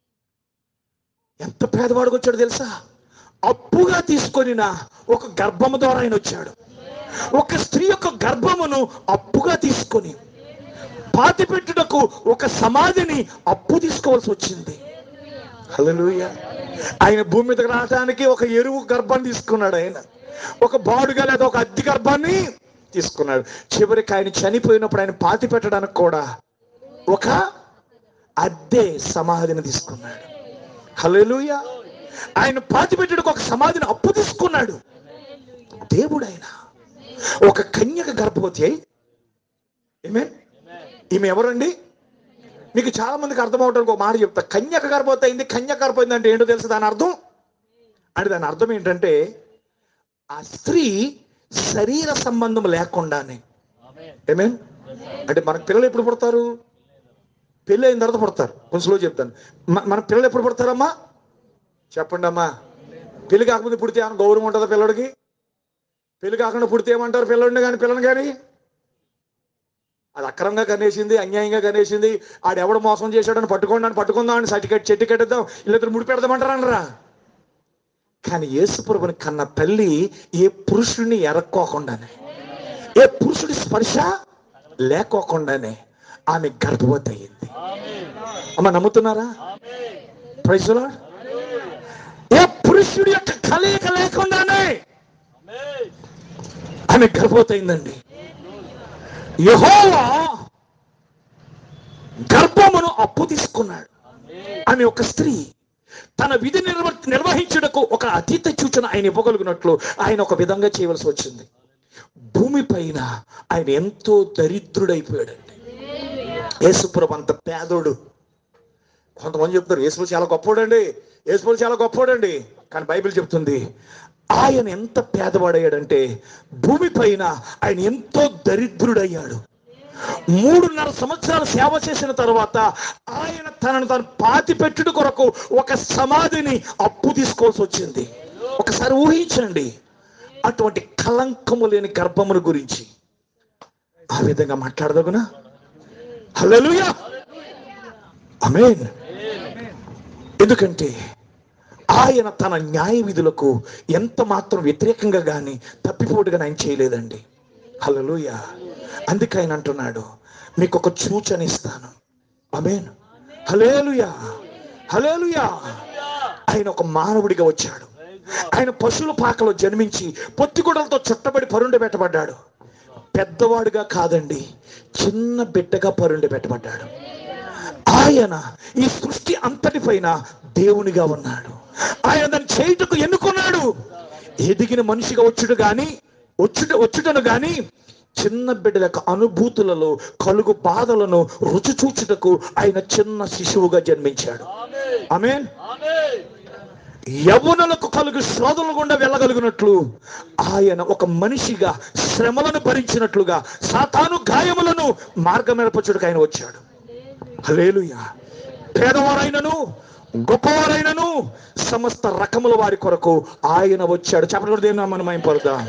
ఎంత పేదవాడికి వచ్చాడు తెలుసా అప్పుగా తీసుకొనిన ఒక గర్భము ద్వారా ఆయన వచ్చాడు ఒక స్త్రీ యొక్క గర్భమును అప్పుగా తీసుకొని పాతి పెట్టుటకు ఒక సమాధిని అప్పు తీసుకోవాల్సి వచ్చింది హల్లెలూయా ఆయన భూమి మీదకి రావడానికి ఒక ఎరువు గర్భాన్ని తీసుకున్నాడు ఆయన ఒక బాడుగా లేదా ఒక అద్దె గర్భాన్ని తీసుకున్నాడు చివరికి ఆయన చనిపోయినప్పుడు ఆయన పాతి పెట్టడానికి కూడా ఒక అద్దె సమాధిని తీసుకున్నాడు హల్లెలూయా ఆయన పాతి పెట్టడానికి ఒక సమాధిని అప్పు తీసుకున్నాడు దేవుడు ఆయన ఒక కన్యక గర్భవతి అయి ఏమే ఈమె ఎవరండి మీకు చాలా మందికి అర్థం అవడానికి ఒక మాట చెప్తా కన్యక గర్భవతి అయింది కన్యక గర్భవతి అంటే ఏంటో తెలుసు దాని అర్థం అంటే దాని అర్థం ఏంటంటే ఆ స్త్రీ శరీర సంబంధం లేకుండానే ఏమే అంటే మనకు పిల్లలు ఎప్పుడు పుడతారు పెళ్ళి అయిన తర్వాత పుడతారు కొంచెం స్లో చెప్తాను మ- మన పిల్లలు ఎప్పుడు పుడతారమ్మా చెప్పండి అమ్మా పెళ్లి కాకపోతే పుడితే ఏమైనా గౌరవం ఉంటుందా పిల్లడికి పెళ్లి కాకుండా పుడితే ఏమంటారు పిల్లడిని కానీ పిల్లని కానీ అది అక్రమంగా కనేసింది అన్యాయంగా కనేసింది ఆడెవడు మోసం చేశాడని పట్టుకోండి అని పట్టుకుందాం అని సర్టిఫికెట్ చెట్టు కట్టేద్దాం ఇల్లిద్దరు ముడి పెడదామంటారా కానీ యేసుప్రభుని కన్న తల్లి ఏ పురుషుడిని ఎరక్కోకుండానే ఏ పురుషుడి స్పర్శ లేకోకుండానే ఆమె గర్భవతి అయ్యింది అమ్మ నమ్ముతున్నారా ప్రైజ్ లార్డ్ ఏ పురుషుడి యొక్క కలయిక లేకుండానే ఆమె గర్భవతి అయిందండి యెహోవా గర్భమును అప్పు తీసుకున్నాడు ఆమె ఒక స్త్రీ తన విధి నిర్వ నిర్వహించుటకు ఒక అతీత సూచన ఆయన ఇవ్వగలిగినట్లు ఆయన ఒక విధంగా చేయవలసి వచ్చింది భూమి పైన ఆయన ఎంతో దరిద్రుడైపోయాడండి యేసుప్రభు అంత పేదోడు కొంతమంది చెప్తారు యేసుప్రభు చాలా గొప్పోడండి యేసుప్రభు చాలా గొప్పోడండి కానీ బైబిల్ చెప్తుంది ఆయన ఎంత పేదవాడయ్యాడంటే భూమి పైన ఆయన ఎంతో దరిద్రుడయ్యాడు మూడున్నర సంవత్సరాలు సేవ చేసిన తర్వాత ఆయన తనను తాను పాతి పెట్టుడు కొరకు ఒక సమాధిని అప్పు తీసుకోవాల్సి వచ్చింది ఒకసారి ఊహించండి అటువంటి కలంకము లేని గర్భమును గురించి ఆ విధంగా మాట్లాడదగునా హల్లెలూయా ఆమేన్ ఎందుకంటే ఆయన తన న్యాయ విధులకు ఎంత మాత్రం వ్యతిరేకంగా కానీ తప్పిపోటుగా ఆయన చేయలేదండి హల్లెలూయ అందుకే ఆయన అంటున్నాడు మీకు ఒక సూచన ఇస్తాను ఆమేన్ హలేలుయా హలేలుయా ఆయన ఒక మానవుడిగా వచ్చాడు ఆయన పశువుల పాకలో జన్మించి పొత్తిగుడలతో చుట్టబడి పరుండ పెట్టబడ్డాడు పెద్దవాడుగా కాదండి చిన్న బిడ్డగా పరుండ పెట్టబడ్డాడు ఆయన ఈ సృష్టి అంతటిపైన దేవునిగా ఉన్నాడు ఆయన దాన్ని చేయుటకు ఎన్నుకున్నాడు ఎదిగిన మనిషిగా వచ్చుడు గాని వచ్చుట వచ్చుటను గాని చిన్న బిడ్డల యొక్క అనుభూతులలో కలుగు బాధలను రుచి చూచుటకు ఆయన చిన్న శిశువుగా జన్మించాడు ఆమేన్ యవ్వనులకు కలుగు శోధనలు గుండా వెళ్ళగలిగినట్లు ఆయన ఒక మనిషిగా శ్రమలను భరించినట్లుగా సాతాను గాయములను మార్గమేర్పచుడికి ఆయన వచ్చాడు హలేలుయా పేదవారైనను గొప్పవారైనను సమస్త రకముల వారి కొరకు ఆయన వచ్చాడు చెప్పడం కూడా దేని మనం ఆయన పడదాం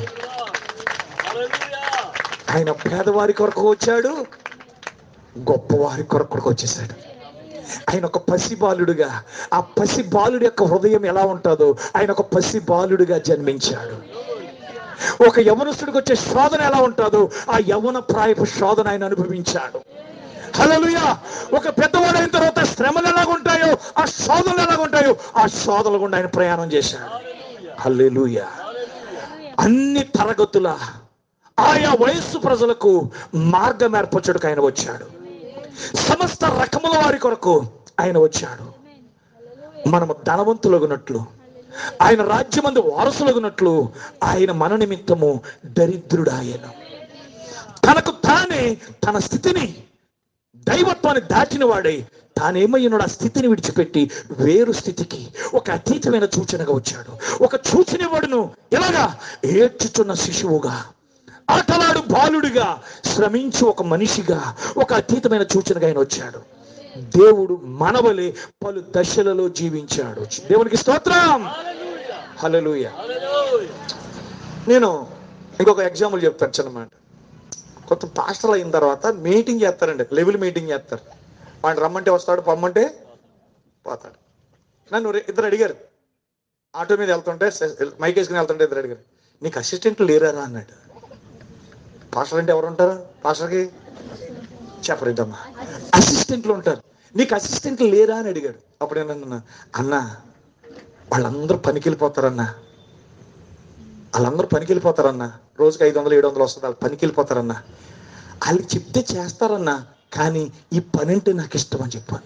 ఆయన పేదవారి కొరకు వచ్చాడు గొప్పవారి కొరకు కూడా వచ్చేసాడు ఆయన ఒక పసి బాలుడుగా ఆ పసి బాలుడి యొక్క హృదయం ఎలా ఉంటుందో ఆయన ఒక పసి బాలుడుగా జన్మించాడు ఒక యవనస్తుడికి వచ్చే శోధన ఎలా ఉంటుందో ఆ యవన ప్రాయపు శోధన ఆయన అనుభవించాడు హల్లెలూయా ఒక పెద్దవాడు అయిన తర్వాత శ్రమలు ఎలాగుంటాయో ఆ శోధనలు ఎలాగుంటాయో ఆ శోధనలు గుండా ఆయన ప్రయాణం చేశాడు హల్లెలూయా అన్ని తరగతుల ఆయా వయస్సు ప్రజలకు మార్గం ఏర్పరచుటకు ఆయన వచ్చాడు సమస్త రకముల వారి కొరకు ఆయన వచ్చాడు మనము ధనవంతులగునట్లు ఆయన రాజ్యమందు వారసులగునట్లు ఆయన మన నిమిత్తము దరిద్రుడాయను తనకు తానే తన స్థితిని దైవత్వాన్ని దాటిన వాడై తానేమయ్యనుడు ఆ స్థితిని విడిచిపెట్టి వేరు స్థితికి ఒక అతీతమైన సూచనగా వచ్చాడు ఒక సూచనవాడును ఎలాగా ఏడ్చుచున్న శిశువుగా ఆటలాడు బాలుడిగా శ్రమించి ఒక మనిషిగా ఒక అతీతమైన సూచనగా ఆయన వచ్చాడు దేవుడు మనవలే పలు దశలలో జీవించాడు దేవునికి స్తోత్రం హల్లెలూయా నేను ఇంకొక ఎగ్జాంపుల్ చెప్తాను చిన్నమాట కొంత పాస్టర్లు అయిన తర్వాత మీటింగ్ చేస్తారండి లెవెల్ మీటింగ్ చేస్తారు వాడిని రమ్మంటే వస్తాడు పొమ్మంటే పోతాడు నన్ను రె- ఇద్దరు అడిగారు ఆటో మీద వెళ్తుంటే స- మైక్ వేసుకుని వెళ్తుంటే ఇద్దరు అడిగారు నీకు అసిస్టెంట్లు లేరారా అన్నాడు పాస్టర్ అంటే ఎవరు ఉంటారు పాస్టర్కి చెప్పరిద్దమ్మా అసిస్టెంట్లు ఉంటారు నీకు అసిస్టెంట్లు లేరా అని అడిగాడు అప్పుడు నేను అన్నా అన్నా వాళ్ళందరూ పనికి వెళ్ళిపోతారన్నా వాళ్ళందరూ పనికి వెళ్ళిపోతారన్నా రోజుకి ఐదు వందలు ఏడు వందలు వస్తుంది వాళ్ళు పనికి వెళ్ళిపోతారన్నా వాళ్ళు చెప్తే చేస్తారన్నా కానీ ఈ పని అంటే నాకు ఇష్టం అని చెప్పాను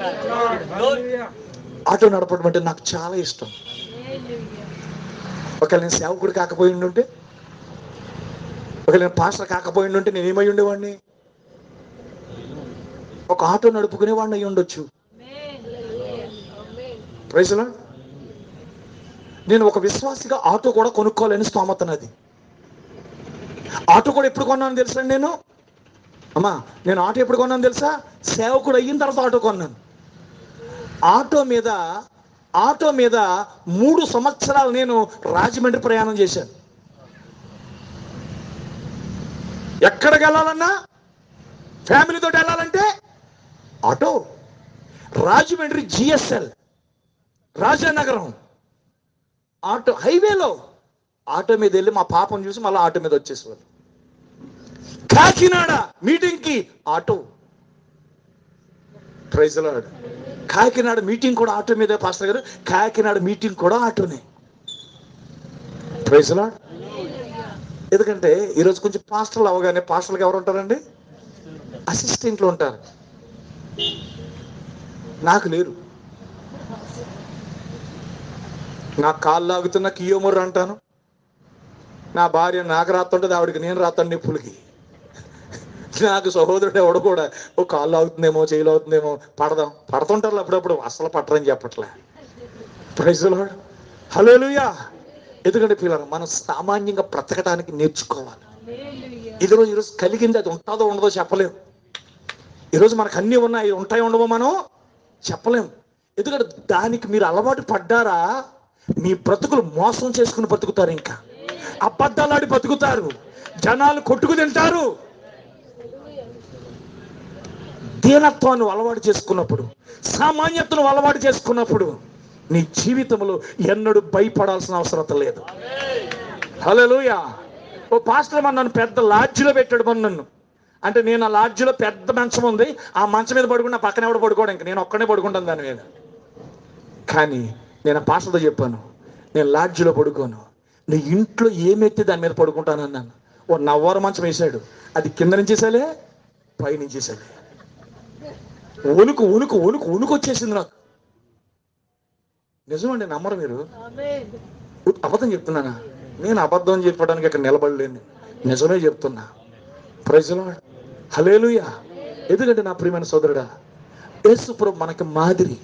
ఆటో నడపడం అంటే నాకు చాలా ఇష్టం ఒకవేళ నేను సేవకుడు కాకపోయి ఉంటే ఒకవేళ నేను పాస్టర్ కాకపోయి ఉంటే నేను ఏమై ఉండేవాడిని ఒక ఆటో నడుపుకునే వాడిని అయి ఉండొచ్చు ప్రైజ్లా నేను ఒక విశ్వాసిగా ఆటో కూడా కొనుక్కోలేని స్తోమత నాది ఆటో కూడా ఎప్పుడు కొన్నాను తెలుసా నేను అమ్మా నేను ఆటో ఎప్పుడు కొన్నాను తెలుసా సేవకుడు అయిన తర్వాత ఆటో కొన్నాను ఆటో మీద ఆటో మీద మూడు సంవత్సరాలు నేను రాజమండ్రి ప్రయాణం చేశాను ఎక్కడికి వెళ్ళాలన్నా ఫ్యామిలీతో వెళ్ళాలంటే auto Rajahmundry GSL Rajanagaram auto హైవేలో ఆటో మీద వెళ్ళి మా పాపను చూసి మళ్ళీ ఆటో మీద వచ్చేసేవారు కాకినాడ మీటింగ్ కి auto praise Lord Kakinada meeting కూడా ఆటో మీద పాస్టర్ గారు కాకినాడ మీటింగ్ కూడా ఆటోనే ప్రైజ్ లార్డ్ ఎందుకంటే ఈరోజు కొంచెం పాస్టర్లు అవగానే పాస్టర్లకు ఎవరు ఉంటారండి అసిస్టెంట్లు ఉంటారు నాకు లేరు నా కాళ్ళు లాగుతున్న కియోమర్ అంటాను నా భార్య నాకు రాస్తుంటుంది ఆవిడకి నేను రాస్తాను నిప్పులకి నాకు సహోదరుడు ఎవడు కూడా ఓ కాళ్ళు అవుతుందేమో చేయిలు అవుతుందేమో పడదాం పడుతుంటారు అప్పుడప్పుడు అసలు పట్టరని చెప్పట్లే ప్రైజ్ హలోలుయా ఎందుకంటే పిల్లలు మనం సామాన్యంగా బ్రతకడానికి నేర్చుకోవాలి ఇది రోజు ఈరోజు కలిగింది అది ఉంటుందో ఉండదో చెప్పలేము ఈరోజు మనకు అన్నీ ఉన్నాయి ఉంటాయి ఉండవో మనం చెప్పలేం ఎందుకంటే దానికి మీరు అలవాటు పడ్డారా మీ బ్రతుకులు మోసం చేసుకుని బతుకుతారు ఇంకా అబద్ధాలాడి బతుకుతారు జనాలు కొట్టుకు తింటారు దీనత్వాన్ని అలవాటు చేసుకున్నప్పుడు సామాన్యతను అలవాటు చేసుకున్నప్పుడు నీ జీవితంలో ఎన్నడూ భయపడాల్సిన అవసరం లేదు హలోయా ఓ పాస్టర్ మన నన్ను పెద్ద లాడ్జిలో పెట్టాడు మన నన్ను అంటే నేను ఆ లాడ్జిలో పెద్ద మంచం ఉంది ఆ మంచం మీద పడుకుని నా పక్కన ఎవడు పడుకోవడం ఇంక నేను ఒక్కనే పడుకుంటాను దాని మీద కానీ నేను ఆ పాస్టర్తో చెప్పాను నేను లాడ్జిలో పడుకోను నీ ఇంట్లో ఏమెత్తి దాని మీద పడుకుంటాను అన్నాను ఓ నవ్వర మంచం వేశాడు అది కింద నుంచి వేసాలే పై నుంచి వేసాలే వణుకు వణుకు వణుకు వణుకు వచ్చేసింది నాకు నిజమండి నమ్మరు మీరు ఉ- అబద్ధం చెప్తున్నానా నేను అబద్ధం చెప్పడానికి ఇక్కడ నిలబడలేను నిజమే చెప్తున్నా ప్రజలు హలేలుయా ఎందుకంటే నా ప్రియమైన సోదరుడా యేసుప్రభు మనకి మాదిరి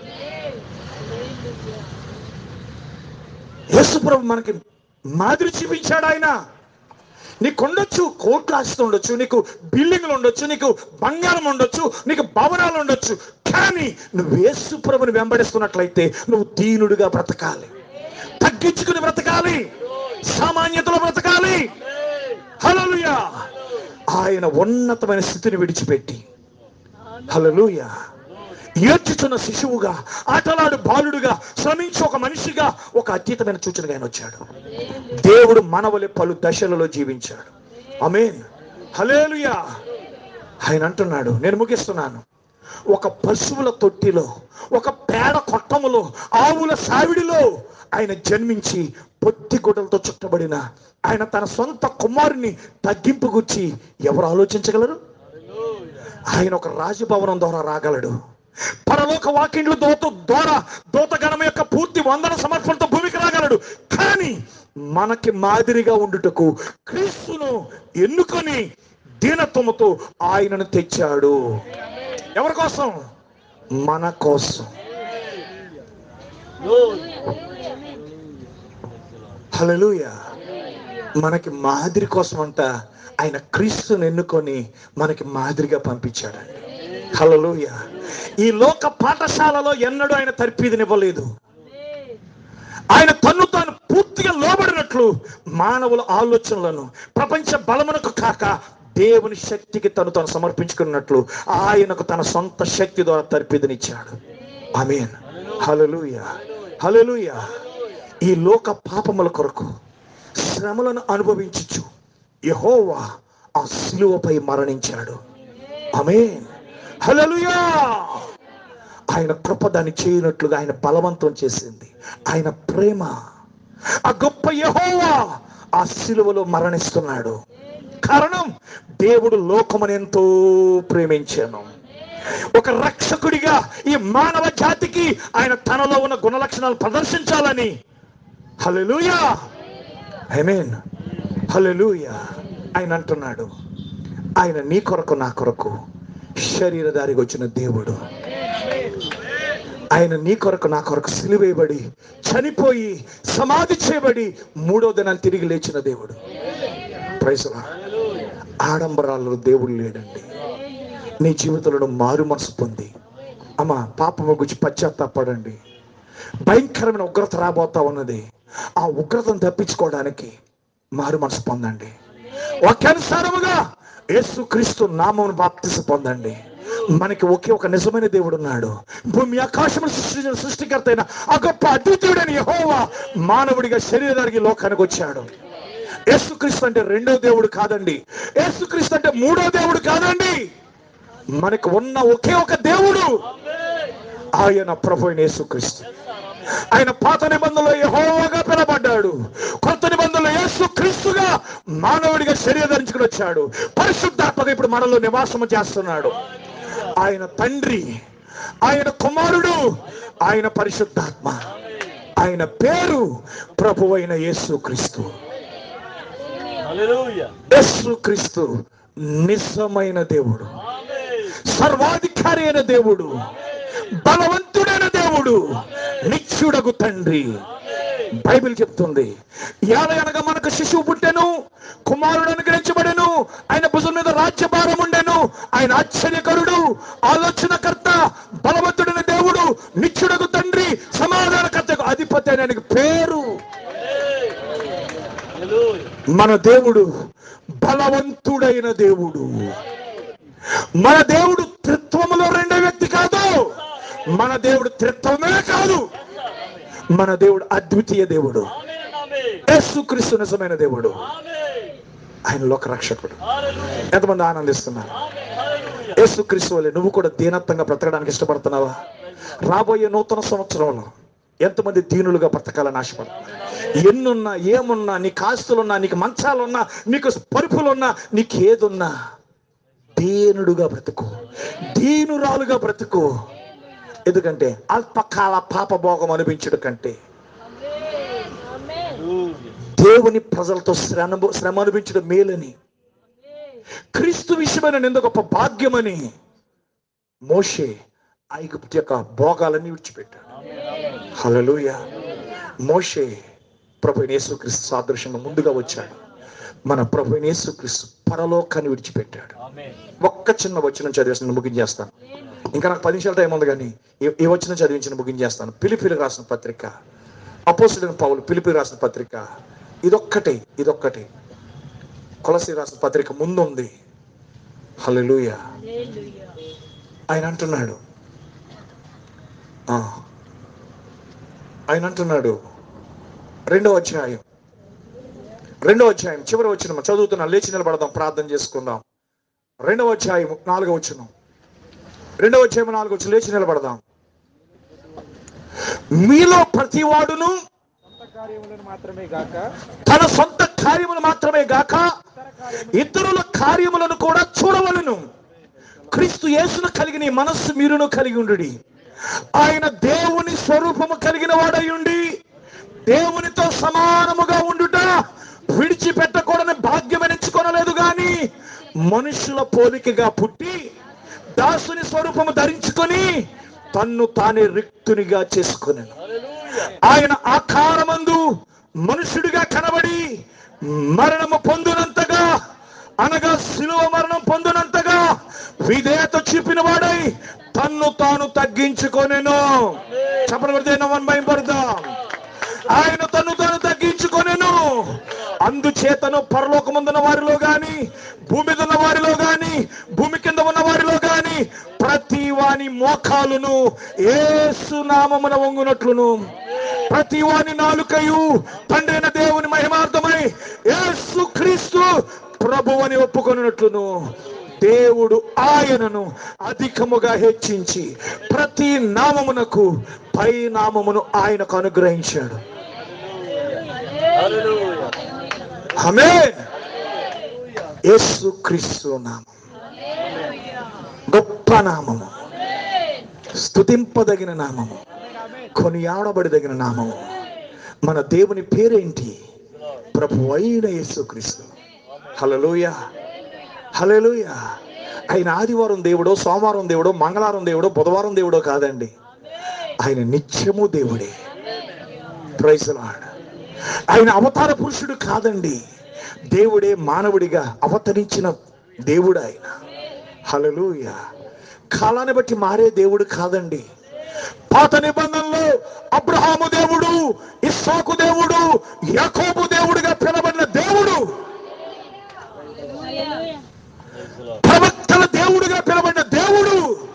యేసుప్రభు మనకి మాదిరి చూపించాడు ఆయన నీకు ఉండొచ్చు కోట్లు ఆస్తి ఉండొచ్చు నీకు బిల్డింగ్లు ఉండొచ్చు నీకు బంగారం ఉండొచ్చు నీకు భవనాలు ఉండొచ్చు కానీ నువ్వు యేసు ప్రభుని వెంబడిస్తున్నట్లయితే నువ్వు దీనుడిగా బ్రతకాలి తగ్గించుకుని బ్రతకాలి సామాన్యతలో బ్రతకాలి హల్లెలూయా ఆయన ఉన్నతమైన స్థితిని విడిచిపెట్టి హల్లెలూయా ఏడ్చుచున్న శిశువుగా ఆటలాడు బాలుడుగా శ్రమించి ఒక మనిషిగా ఒక అతీతమైన సూచనగా ఆయన వచ్చాడు దేవుడు మనవలే పలు దశలలో జీవించాడు ఆమేన్ హలేలుయా ఆయన అంటున్నాడు నేను ముగిస్తున్నాను ఒక పశువుల తొట్టిలో ఒక పేడ కొట్టములో ఆవుల సావిడిలో ఆయన జన్మించి పొత్తి గుడ్డలతో చుట్టబడిన ఆయన తన సొంత కుమారుని తగ్గింపు గుర్చి ఎవరు ఆలోచించగలరు ఆయన ఒక రాజభవనం ద్వారా రాగలడు పరలోక వాకిండ్లు దోత ద్వారా దోతగణం యొక్క పూర్తి వందన సమర్పణతో భూమికి రాగలడు కానీ మనకి మాదిరిగా ఉండుటకు క్రీస్తును ఎన్నుకొని దీనత్వముతో ఆయనను తెచ్చాడు ఎవరి కోసం మన కోసం హల్లెలూయా మనకి మాదిరి కోసం అంట ఆయన క్రీస్తుని ఎన్నుకొని మనకి మాదిరిగా పంపించాడండి హల్లెలూయ ఈ లోక పాఠశాలలో ఎన్నడూ ఆయన తర్పీదినివ్వలేదు ఆయన తన్ను తాను పూర్తిగా లోబడినట్లు మానవుల ఆలోచనలను ప్రపంచ బలమునకు కాక దేవుని శక్తికి తను తాను సమర్పించుకున్నట్లు ఆయనకు తన సొంత శక్తి ద్వారా తర్పిదనిచ్చాడు ఆమేన్ హల్లెలూయ హల్లెలూయ ఈ లోక పాపముల కొరకు శ్రమలను అనుభవించుచు యెహోవా ఆ శిలువపై మరణించాడు ఆమేన్ హల్లెలూయా ఆయన కృప దాన్ని చేయనట్లుగా ఆయన బలవంతం చేసింది ఆయన ప్రేమ ఆ గొప్ప యెహోవా ఆ శిలువలో మరణిస్తున్నాడు కారణం దేవుడు లోకమును ఎంతో ప్రేమించాను ఒక రక్షకుడిగా ఈ మానవ జాతికి ఆయన తనలో ఉన్న గుణ లక్షణాలు ప్రదర్శించాలని హల్లెలూయా ఐమీన్ హల్లెలూయా ఆయన అంటున్నాడు ఆయన నీ కొరకు నా కొరకు శరీరధారికి వచ్చిన దేవుడు ఆయన నీ కొరకు నా కొరకు సిలువేయబడి చనిపోయి సమాధి చేయబడి మూడో దినాన్ని తిరిగి లేచిన దేవుడు ప్రైసలా ఆడంబరాల్లో దేవుడు లేడండి నీ జీవితంలో మారు మనసు పొంది అమ్మ పాపము గురించి పశ్చాత్తాపడండి భయంకరమైన ఉగ్రత రాబోతా ఉన్నది ఆ ఉగ్రతను తప్పించుకోవడానికి మారు మనసు పొందండి వాక్యానుసారముగా యేసు క్రీస్తు నామమును బాప్తిసి పొందండి మనకి ఒకే ఒక నిజమైన దేవుడు ఉన్నాడు భూమి ఆకాశమును సృష్టించిన సృష్టికర్త అయిన ఆ గొప్ప అద్వితీయుడైన యెహోవా మానవుడిగా శరీరానికి లోకానికి వచ్చాడు యేసుక్రీస్తు అంటే రెండో దేవుడు కాదండి యేసుక్రీస్తు అంటే మూడో దేవుడు కాదండి మనకు ఉన్న ఒకే ఒక దేవుడు ఆయన ప్రభు అయిన యేసుక్రీస్తు ఆయన పాత నిబంధనలో యెహోవాగా పిలబడ్డాడు కొత్త నిబంధనలో యేసు క్రీస్తుగా మానవుడిగా శరీరం ధరించుకుని వచ్చాడు పరిశుద్ధాత్మగా ఇప్పుడు మనలో నివాసము చేస్తున్నాడు ఆయన తండ్రి ఆయన కుమారుడు ఆయన పరిశుద్ధాత్మ ఆయన పేరు ప్రభు అయిన యేసు క్రీస్తు యేసు క్రీస్తు నిజమైన దేవుడు సర్వాధికారి అయిన దేవుడు బలవంతుడైన దేవుడు నిత్యుడగు తండ్రి బైబిల్ చెప్తుంది యాభై అనగా మనకు శిశువు పుట్టెను కుమారుడు అనుగ్రహించబడెను ఆయన భుజం మీద రాజ్యభారం ఉండెను ఆయన ఆశ్చర్యకరుడు ఆలోచనకర్త బలవంతుడైన దేవుడు నిత్యుడగు తండ్రి సమాధానకర్తకు అధిపతి అని ఆయనకు పేరు మన దేవుడు బలవంతుడైన దేవుడు మన దేవుడు త్రిత్వములో రెండో వ్యక్తి కాదు మన దేవుడు త్రిత్వమే కాదు మన దేవుడు అద్వితీయ దేవుడు యేసుక్రీస్తు నిజమైన దేవుడు ఆయన లోక రక్షకుడు ఎంతమంది ఆనందిస్తున్నారు యేసుక్రీస్తు వల్లే నువ్వు కూడా దీనత్వంగా బ్రతకడానికి ఇష్టపడుతున్నావా రాబోయే నూతన సంవత్సరంలో ఎంతమంది దీనులుగా బ్రతకాలని ఆశపడుతున్నారు ఎన్నున్నా ఏమున్నా నీకు ఆస్తులున్నా నీకు మంచాలున్నా నీకు పరుపులున్నా నీకు ఏదున్నా దీనుడుగా బ్రతుకు దీనురాలుగా బ్రతుకు ఎందుకంటే అల్పకాల పాప భోగం అనిపించడు కంటే దేవుని ప్రజలతో శ్రమ శ్రమ అనిపించడం మేలని క్రీస్తు విషయమైన నింద గొప్ప భాగ్యమని మోషే ఐగుప్తు యొక్క భోగాలన్నీ విడిచిపెట్టాడు హల్లెలూయా మోషే ప్రభు యేసుక్రీస్తు సాదృశ్యంగా ముందుగా వచ్చాడు మన ప్రభు యేసుక్రీస్తు పరలోకాన్ని విడిచిపెట్టాడు ఒక్క చిన్న వచనం చదివేసి నేను ముగించేస్తాను ఇంకా నాకు పది నిమిషాల టైం ఉంది కానీ ఈ- ఈ వచనం చదివించిన ముగించేస్తాను పిలిపిలి రాసిన పత్రిక అపోసుడైన పౌలు పిలిపి రాసిన పత్రిక ఇదొక్కటే ఇదొక్కటే కొలసి రాసిన పత్రిక ముందు ఉంది హల్లెలూయా ఆయన అంటున్నాడు ఆ, ఆయన అంటున్నాడు రెండో అధ్యాయం రెండో అధ్యాయం చివరి వచ్చిన చదువుతున్నా లేచి నిలబడదాం ప్రార్థన చేసుకుందాం రెండవ అధ్యాయం నాలుగో వచ్చిన రెండవ అధ్యాయం నాలుగో వచ్చి లేచి నిలబడదాం మీలో ప్రతివాడును కార్యములను మాత్రమే గాక తన సొంత కార్యములు మాత్రమే గాక ఇతరుల కార్యములను కూడా చూడవలను క్రీస్తు యేసును కలిగిన ఈ మనస్సు మీరును కలిగి ఉండుడి ఆయన దేవుని స్వరూపము కలిగిన వాడై ఉండి దేవునితో సమానముగా ఉండుట విడిచిపెట్టకూడని భాగ్యం ఎంచుకొనలేదు గాని మనుషుల పోలికగా పుట్టి దాసుని స్వరూపము ధరించుకొని తన్ను తానే రిక్తునిగా చేసుకున్నాను ఆయన ఆకారమందు మనుషుడిగా కనబడి మరణము పొందినంతగా అనగా శిలువ మరణం పొందినంతగా విధేయత చూపిన వాడై తన్ను తాను తగ్గించుకొనెను చెప్పలు పడితే నవ్వని భయపడదాం ఆయన తను తాను తగ్గించుకొనెను అందుచేతను పరలోకముందున్న వారిలో గాని భూమి మీద ఉన్న వారిలో గాని భూమి కింద ఉన్న వారిలో గాని ప్రతి వాని మోకాలును ఏసు నామమున వంగునట్లును ప్రతి వాని నాలుకయు తండ్రి అయిన దేవుని మహిమార్థమై యేసు క్రీస్తు ప్రభు అని ఒప్పుకొనున్నట్లును దేవుడు ఆయనను అధికముగా హెచ్చించి ప్రతి నామమునకు పై నామమును ఆయనకు అనుగ్రహించాడు ఆమె యేసు క్రీస్తు నామం గొప్ప నామము స్తుతింపదగిన నామము కొనియాడబడదగిన నామము మన దేవుని పేరేంటి ప్రభు అయిన యేసుక్రీస్తు హలలోయ హలలోయ ఆయన ఆదివారం దేవుడో సోమవారం దేవుడో మంగళవారం దేవుడో బుధవారం దేవుడో కాదండి ఆయన నిత్యము దేవుడే ప్రైజలాడ్ ఆయన అవతార పురుషుడు కాదండి దేవుడే మానవుడిగా అవతరించిన దేవుడు ఆయన హలలుయ కాలాన్ని బట్టి మారే దేవుడు కాదండి పాత నిబంధనలో అబ్రహాము దేవుడు ఇస్సాకు దేవుడు యాకోబు దేవుడిగా పిలబడిన దేవుడు ప్రవక్తల దేవుడిగా పిలబడిన దేవుడు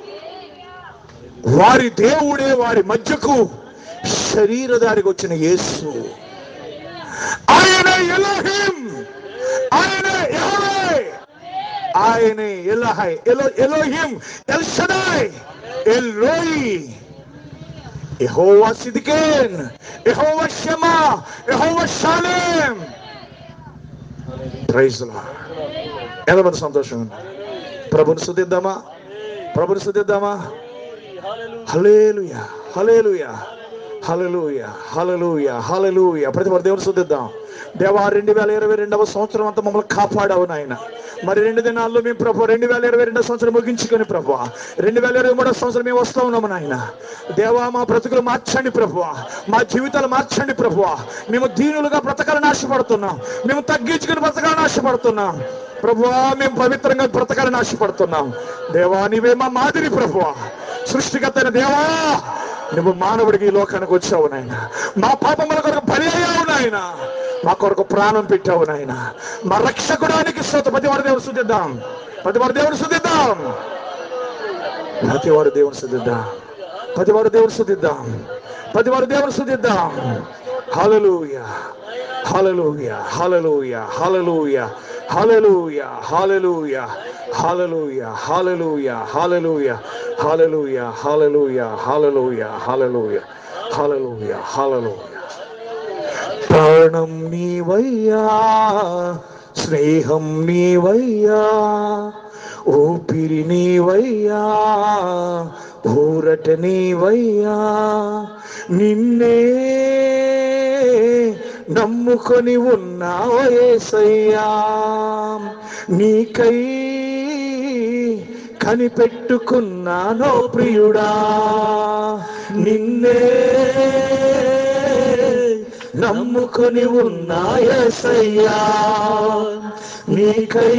వారి దేవుడే వారి మధ్యకు శరీరదారికి వచ్చిన యేసు ఆయన ఎలోహిం ఆయన యెహోవే ఆయనే ఎలహై ఎలో Elohim El Shaddai El Roi Jehovah Tsidkenu Jehovah Shammah Jehovah Shalom praise Lord ఎంతమంది సంతోషం ఉంది ప్రభుని స్తుతిద్దామా ప్రభుని స్తుతిద్దామా హలేలుయా హలేలుయా హలలుయ హలలుయ హలలుయ ప్రతి వారు దేవుని శుద్ధిద్దాం దేవా రెండు వేల ఇరవై రెండవ సంవత్సరం అంతా మమ్మల్ని కాపాడావు నాయన మరి రెండు దినాల్లో మేము ప్రభు రెండు వేల ఇరవై రెండవ సంవత్సరం ముగించుకొని ప్రభు రెండు వేల ఇరవై మూడవ సంవత్సరం మేము వస్తా ఉన్నాము నాయన దేవా మా బ్రతుకులు మార్చండి ప్రభు మా జీవితాలు మార్చండి ప్రభు మేము దీనులుగా బ్రతకాలని ఆశపడుతున్నాం మేము తగ్గించుకుని బ్రతకాలని ఆశపడుతున్నాం ప్రభువా మేము పవిత్రంగా బ్రతకాలని ఆశపడుతున్నాం దేవా నీవే మా మాదిరి ప్రభువా సృష్టికర్తైన దేవా నువ్వు మానవుడికి ఈ లోకానికి వచ్చావు నాయన మా పాపముల కొరకు బలి అయ్యావు నాయన మా కొరకు ప్రాణం పెట్టావు నాయన మా రక్షకుడానికి శ్రోత ప్రతి వారి దేవుడు శుద్ధిద్దాం ప్రతి వారి దేవుడు శుద్ధిద్దాం ప్రతి వారి దేవుడు శుద్ధిద్దాం ప్రతి వారి దేవుడు శుద్ధిద్దాం ప్రతి వారి దేవుడు శుద్ధిద్దాం హల్లెలూయా హల్లెలూయా హల్లెలూయా హల్లెలూయా హల్లెలూయా హల్లెలూయా హల్లెలూయా హల్లెలూయా హల్లెలూయా హల్లెలూయా హల్లెలూయా హల్లెలూయా హల్లెలూయా హల్లెలూయా హల్లెలూయా ప్రాణం నీవయ్యా స్నేహం నీవయ్యా ఊపిరి నీవయ్యా ఊరట నీవయ్యా నిన్నే నమ్ముకొని ఉన్నావు యేసయ్యా నీకై కనిపెట్టుకున్నానో ప్రియుడా నిన్నే నమ్ముకొని ఉన్నాయసయ్యా నీకై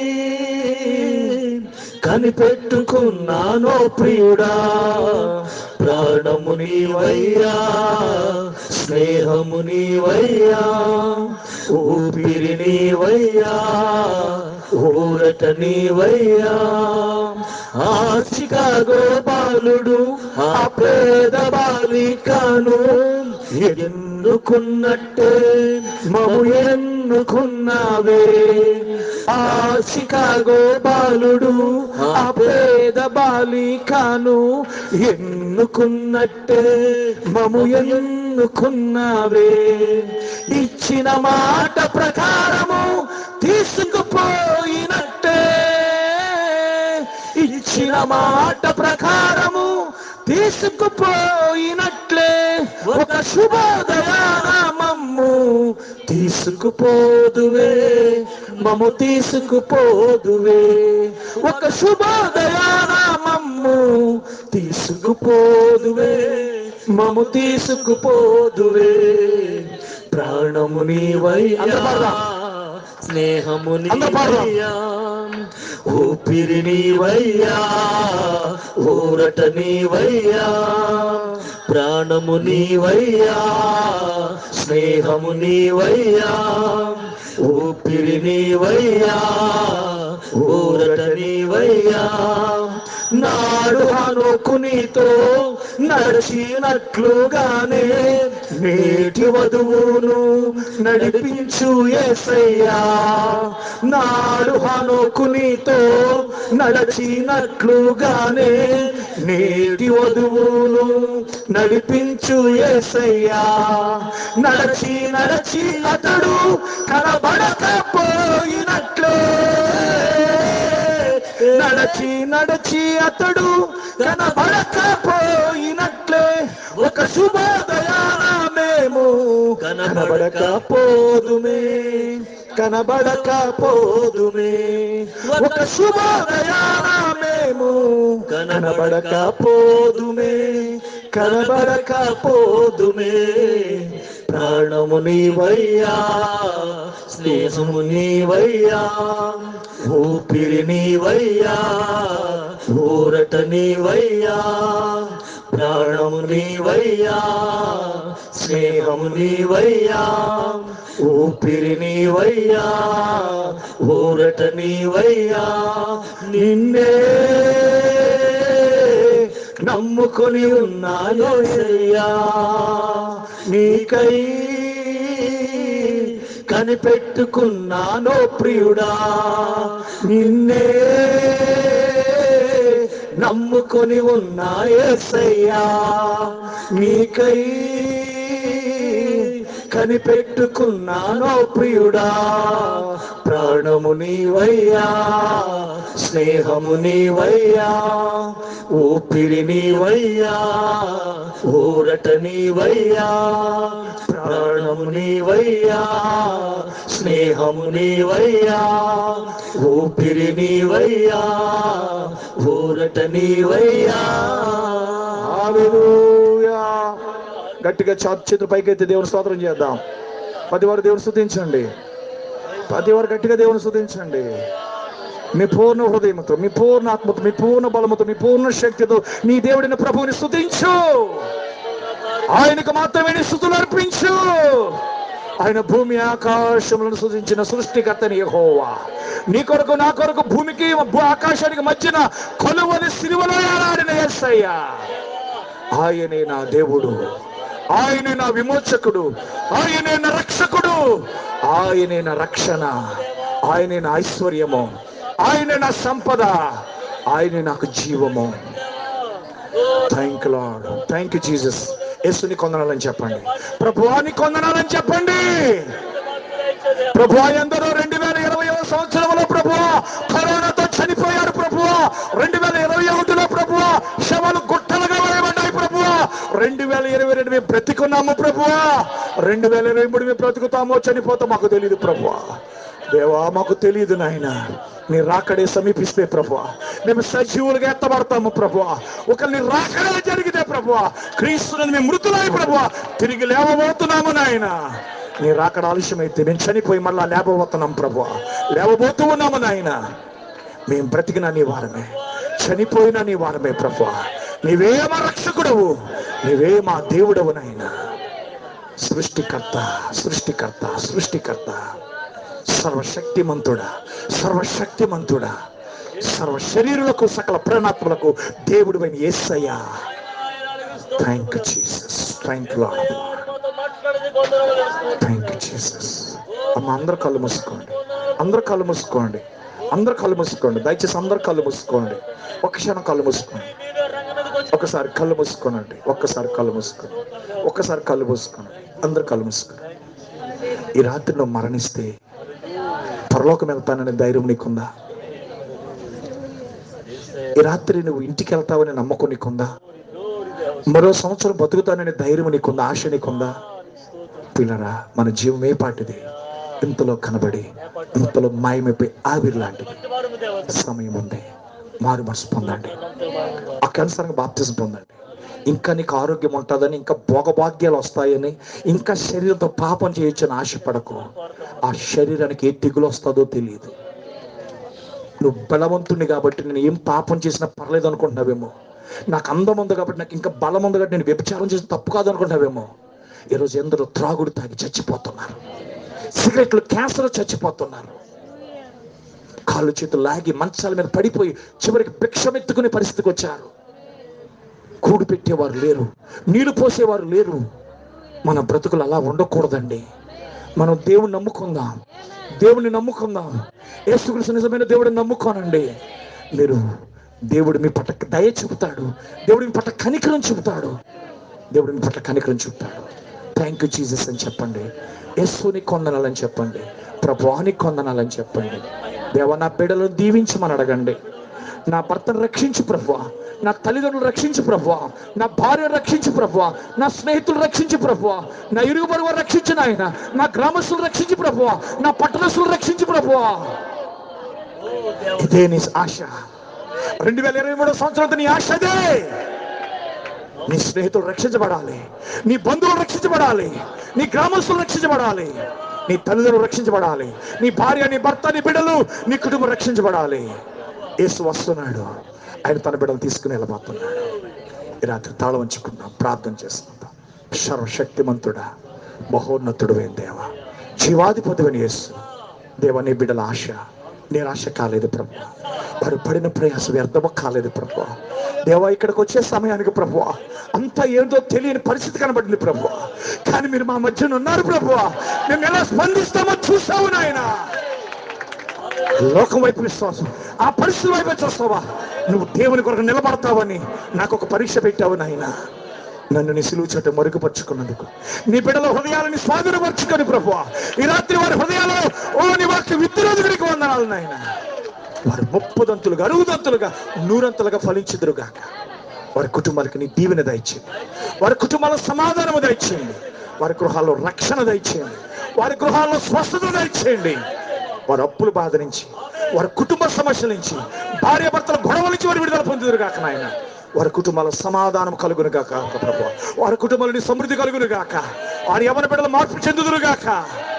కనిపెట్టుకున్నానో ప్రియుడా ప్రాణము నీవయ్యా స్నేహము నీవయ్యా ఊపిరి నీవయ్యా ఊరట నీవయ్యా ఆ చికాగో బాలుడు ఆ పేద బాలికను ఎన్నుకున్నట్టే మము ఎన్నుకున్నావే ఆ చికాగో బాలుడు ఆ పేద బాలికను ఎన్నుకున్నట్టే మము ఎన్నుకున్నావే ఇచ్చిన మాట ప్రకారము తీసుకుపోయినట్టే ఇచ్చిన మాట ప్రకారము తీసుకుపోయినట్లే ఒక శుభోదయామమ్ము తీసుకుపోదువే మము తీసుకుపోదువే ఒక శుభోదయామమ్ము తీసుకుపోదువే మము తీసుకుపోదువే ప్రాణము నీవయ్యా స్నేహము అందరూ పాడదాం. నీవయ్యా ఊపిరి నీవయ్యా ఊరట నీవయ్యా ప్రాణము నీవయ్యా స్నేహము నీవయ్యా ఊపిరి నీవయ్యా ఊరట నీవయ్యా నాడు హనుకునితో నడిచినట్లుగానే నేటి వధువును నడిపించు ఏసయ్యా నాడు హనుకునితో నడిచినట్లుగానే నేటి వధువును నడిపించు ఏసయ్యా నడచి నడచి అతడు కనబడకపోయినట్లే నడచి నడచి అతడు కనబడకపోయినట్లే ఒక శుభోదయాన మేము కనబడకపోదుమే కనబడకపోదుమే ఒక శుభోదయాన మేము కనబడకపోదుమే కనబడకపోదుమే ప్రాణము నీవయ్యా స్నేహము నీవయ్యా ఊపిరి నీవయ్యా ఊరట నీవయ్యా ప్రాణము నీవయ్యా స్నేహము నీవయ్యా ఊపిరి నీవయ్యా ఊరట నీవయ్యా నిన్నే నమ్ముకొని ఉన్నాను అయ్యా నీకై కనిపెట్టుకున్నానో ప్రియుడా నిన్నే నమ్ముకొని ఉన్నాయేసయ్యా నీకై కనిపెట్టుకున్నానో ప్రియుడా ప్రాణము నీవయ్యా స్నేహము నీవయ్యా ఊపిరి నీవయ్యా ఊరట నీవయ్యా ప్రాణము నీవయ్యా స్నేహము నీవయ్యా ఊపిరి నీవయ్యా ఊరట నీవయ్యా హల్లెలూయా. గట్టిగా చాపు చేతులు పైకెత్తి దేవుని స్తోత్రం చేద్దాం పది వారు దేవుని స్తుతించండి పది వారు గట్టిగా దేవుని స్తుతించండి మీ పూర్ణ హృదయంతో మీ పూర్ణ ఆత్మతో మీ పూర్ణ బలముతో మీ పూర్ణ శక్తితో నీ దేవుడిన ప్రభువుని స్తుతించు ఆయనకు మాత్రమే నీ స్థుతులు అర్పించు ఆయన భూమి ఆకాశములను సృజించిన సృష్టికర్తని యెహోవా నీ కొరకు నా కొరకు భూమికి భూ- ఆకాశానికి మధ్యన కొలువని సిలువలో ఏలాడిన యేసయ్య ఆయనే నా దేవుడు ఆయనే నా విమోచకుడు ఆయనే నా రక్షకుడు ఆయనే నా రక్షణ ఆయనే నా ఐశ్వర్యము ఆయనే నా సంపద ఆయనే నాకు జీవము thank Lord thank you Jesus యేసుని కొందనాలని చెప్పండి ప్రభువాని కొందనాలని చెప్పండి ప్రభు ఎందరో రెండు వేల ఇరవై సంవత్సరంలో ప్రభు కరోనాతో చనిపోయారు ప్రభు రెండు వేల ఇరవై ఒకటిలో ప్రభు శవాలు గుట్టలుగా వేయబడ్డాయి ప్రభు రెండు వేల ఇరవై రెండు మేము బ్రతికున్నాము ప్రభు రెండు వేల ఇరవై మూడు మేము బ్రతుకుతామో చనిపోతాం మాకు తెలియదు ప్రభు దేవా మాకు తెలియదు నాయన నీ రాకడే సమీపిస్తే ప్రభు మేము సజీవులుగా ఎత్తబడతాము ప్రభు ఒకరిని రాకడే జరిగితే ప్రభు క్రీస్తుని మేము మృతులై ప్రభు తిరిగి లేవబోతున్నాము నాయన నీ రాకడ ఆలస్యమైతే మేము చనిపోయి మళ్ళా లేవబోతున్నాం ప్రభు లేవబోతూ ఉన్నాము నాయన మేము బ్రతికిన నీ వారమే చనిపోయిన నీ వారమే ప్రభు నీవే మా రక్షకుడవు నీవే మా దేవుడవు నాయన సృష్టికర్త సృష్టికర్త సృష్టికర్త సర్వశక్తిమంతుడా సర్వశక్తిమంతుడా సర్వ శరీరులకు సకల ప్రణాత్మలకు దేవుడు అయిన యేసయ్యా thank you Jesus thank you Lord thank you Jesus అమ్మ అందరు కళ్ళు మూసుకోండి అందరు కళ్ళు మూసుకోండి అందరు కళ్ళు మూసుకోండి దయచేసి అందరు కళ్ళు మూసుకోండి ఒక క్షణం కళ్ళు మూసుకోండి ఒకసారి కళ్ళు మూసుకోనండి ఒక్కసారి కళ్ళు మూసుకోండి ఒక్కసారి కళ్ళు మూసుకోండి అందరు కళ్ళు మూసుకోండి ఈ రాత్రి నువ్వు మరణిస్తే పరలోకం వెళ్తాననే ధైర్యం నీకుందా ఈ రాత్రి నువ్వు ఇంటికి వెళ్తావని నమ్మకం నీకుందా మరో సంవత్సరం బతుకుతాననే ధైర్యం నీకుందా ఆశ నీకుందా పిల్లరా మన జీవమే పాటిది ఇంతలో కనబడి ఇంతలో మాయమైపోయి ఆవిరి లాంటిది సమయం ఉంది మారు మనసు పొందండి అక్కనుసారంగా బాప్తిజం పొందండి ఇంకా నీకు ఆరోగ్యం ఉంటుందని ఇంకా భోగభాగ్యాలు వస్తాయని ఇంకా శరీరంతో పాపం చేయొచ్చని ఆశపడకు ఆ శరీరానికి ఏ తెగులు వస్తుందో తెలియదు నువ్వు బలవంతుణ్ణి కాబట్టి నేను ఏం పాపం చేసినా పర్లేదు అనుకుంటున్నావేమో నాకు అందం ఉంది కాబట్టి నాకు ఇంకా బలం ఉంది కాబట్టి నేను వ్యభిచారం చేసిన తప్పు కాదు అనుకుంటున్నావేమో ఈరోజు ఎందరో త్రాగుడు తాగి చచ్చిపోతున్నారు సిగరెట్లు క్యాన్సర్ చచ్చిపోతున్నారు కాళ్ళు చేతులు లాగి మంచాల మీద పడిపోయి చివరికి భిక్షమెత్తుకునే పరిస్థితికి వచ్చారు కూడు పెట్టేవారు లేరు నీళ్లు పోసేవారు లేరు మన బ్రతుకులు అలా ఉండకూడదండి మనం దేవుని నమ్ముకుందాం దేవుని నమ్ముకుందాం యేసుక్రీస్తు నిజమైన దేవుడిని నమ్ముకోనండి మీరు దేవుడు మీ పట్ల దయ చూపుతాడు దేవుడు మీ పట్ల కనికరం చూపుతాడు దేవుడు మీ పట్ల కనికరం చూపుతాడు థ్యాంక్ యూ జీసస్ అని చెప్పండి యేసుని కొందనాలని చెప్పండి ప్రభువాని కొందనాలని చెప్పండి దేవ నా బిడ్డలను దీవించమని అడగండి నా భర్తను రక్షించు ప్రభువా నా తల్లిదండ్రులు రక్షించు ప్రభువా నా భార్యను రక్షించు ప్రభువా నా స్నేహితులు రక్షించు ప్రభువా నా ఇరుగు పొరుగు వారు రక్షించు నాయన నా గ్రామస్తులు రక్షించు ప్రభువా నా పట్టణస్తులు రక్షించు ప్రభువా ఇదే నీ ఆశ రెండు వేల ఇరవై మూడో సంవత్సరంతో నీ ఆశ అదే నీ స్నేహితులు రక్షించబడాలి నీ బంధువులు రక్షించబడాలి నీ గ్రామస్తులు రక్షించబడాలి నీ తల్లిదండ్రులు రక్షించబడాలి నీ భార్య నీ భర్త నీ బిడ్డలు నీ కుటుంబం రక్షించబడాలి యేసు వస్తున్నాడు ఆయన తన బిడ్డలు తీసుకుని వెళ్ళబోతున్నాడు ఈ రాత్రి తాళం ఉంచుకుందాం ప్రార్థన చేసుకుందాం సర్వశక్తిమంతుడా మహోన్నతుడు దేవా జీవాధిపతివని యేసు దేవా నీ బిడ్డల ఆశ నిరాశ కాలేదు ప్రభు వారు పడిన ప్రయాసం వ్యర్థము కాలేదు ప్రభు దేవా ఇక్కడికి వచ్చే సమయానికి ప్రభు అంతా ఏందో తెలియని పరిస్థితి కనబడింది ప్రభు కానీ మీరు మా మధ్యన ఉన్నారు ప్రభు మేము ఎలా స్పందిస్తామో చూసావు నాయన లోకం వైపు విశ్వాసం ఆ పరిస్థితి వైపు చూస్తావా నువ్వు దేవుని కొరకు నిలబడతావని నాకు ఒక పరీక్ష పెట్టావు నాయన నన్ను నీ సిలువు చోట మరుగుపరుచుకున్నందుకు నీ బిడ్డల హృదయాలని స్వాధీనపరుచుకొని ప్రభు ఈ రాత్రి వారి హృదయాలలో ఓ నీ వాక్య విద్రోధుడికి వందనాలు నాయన వారు ముప్పదంతులుగా అరుగుదంతులుగా నూరంతులుగా ఫలించుదురుగాక వారి కుటుంబాలకు నీ దీవెన దయచేయండి వారి కుటుంబాల్లో సమాధానము దయచేయండి వారి గృహాల్లో రక్షణ దయచేయండి వారి గృహాల్లో స్వస్థత దయచేయండి వారి అప్పుల బాధ నుంచి వారి కుటుంబ సమస్యల నుంచి భార్య భర్తల గొడవల నుంచి వారు విడుదల పొందుదురు కాక నాయన వారి కుటుంబాల సమాధానం కలుగును గాక ప్రభు వారి కుటుంబాలని సమృద్ధి కలుగును గాక వారి యవన బిడ్డలు మార్పు చెందుదురు గాక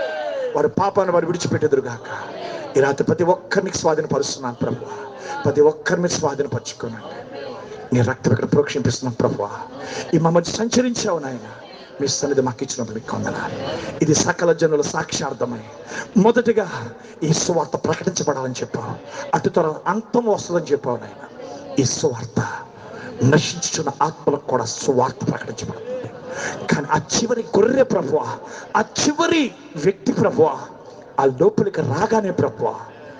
వారి పాపాన్ని వారు విడిచిపెట్టేదురు గాక ఈ రాత్రి ప్రతి ఒక్కరిని స్వాధీనపరుస్తున్నాను ప్రభు ప్రతి ఒక్కరిని స్వాధీనపరచుకోనండి నీ రక్తం ఇక్కడ ప్రోక్షింపిస్తున్నాం ప్రభు ఈ మమ్మల్ని సంచరించావు నాయన మీ సన్నిధి మాకు ఇచ్చినప్పుడు మీకు వందనాలు ఇది సకల జనుల సాక్ష్యార్థమై మొదటిగా ఈ సువార్త ప్రకటించబడాలని చెప్పావు అటు త్వర అంతం వస్తుందని చెప్పావు నాయన ఈ సువార్త నశించుచున్న ఆత్మలకు కూడా సువార్త ప్రకటించబడుతుంది కానీ ఆ చివరి గొర్రె ప్రభువ ఆ చివరి వ్యక్తి ప్రభువ ఆ లోపలికి రాగానే ప్రభువ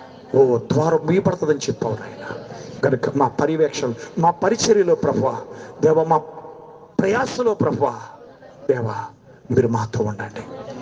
ఓ ద్వారం మీపడుతుందని చెప్పావు నాయన కనుక మా పర్యవేక్షణ మా పరిచర్యలో ప్రభువ దేవ మా ప్రయాసలో ప్రభువ దేవా మీరు మాతో ఉండండి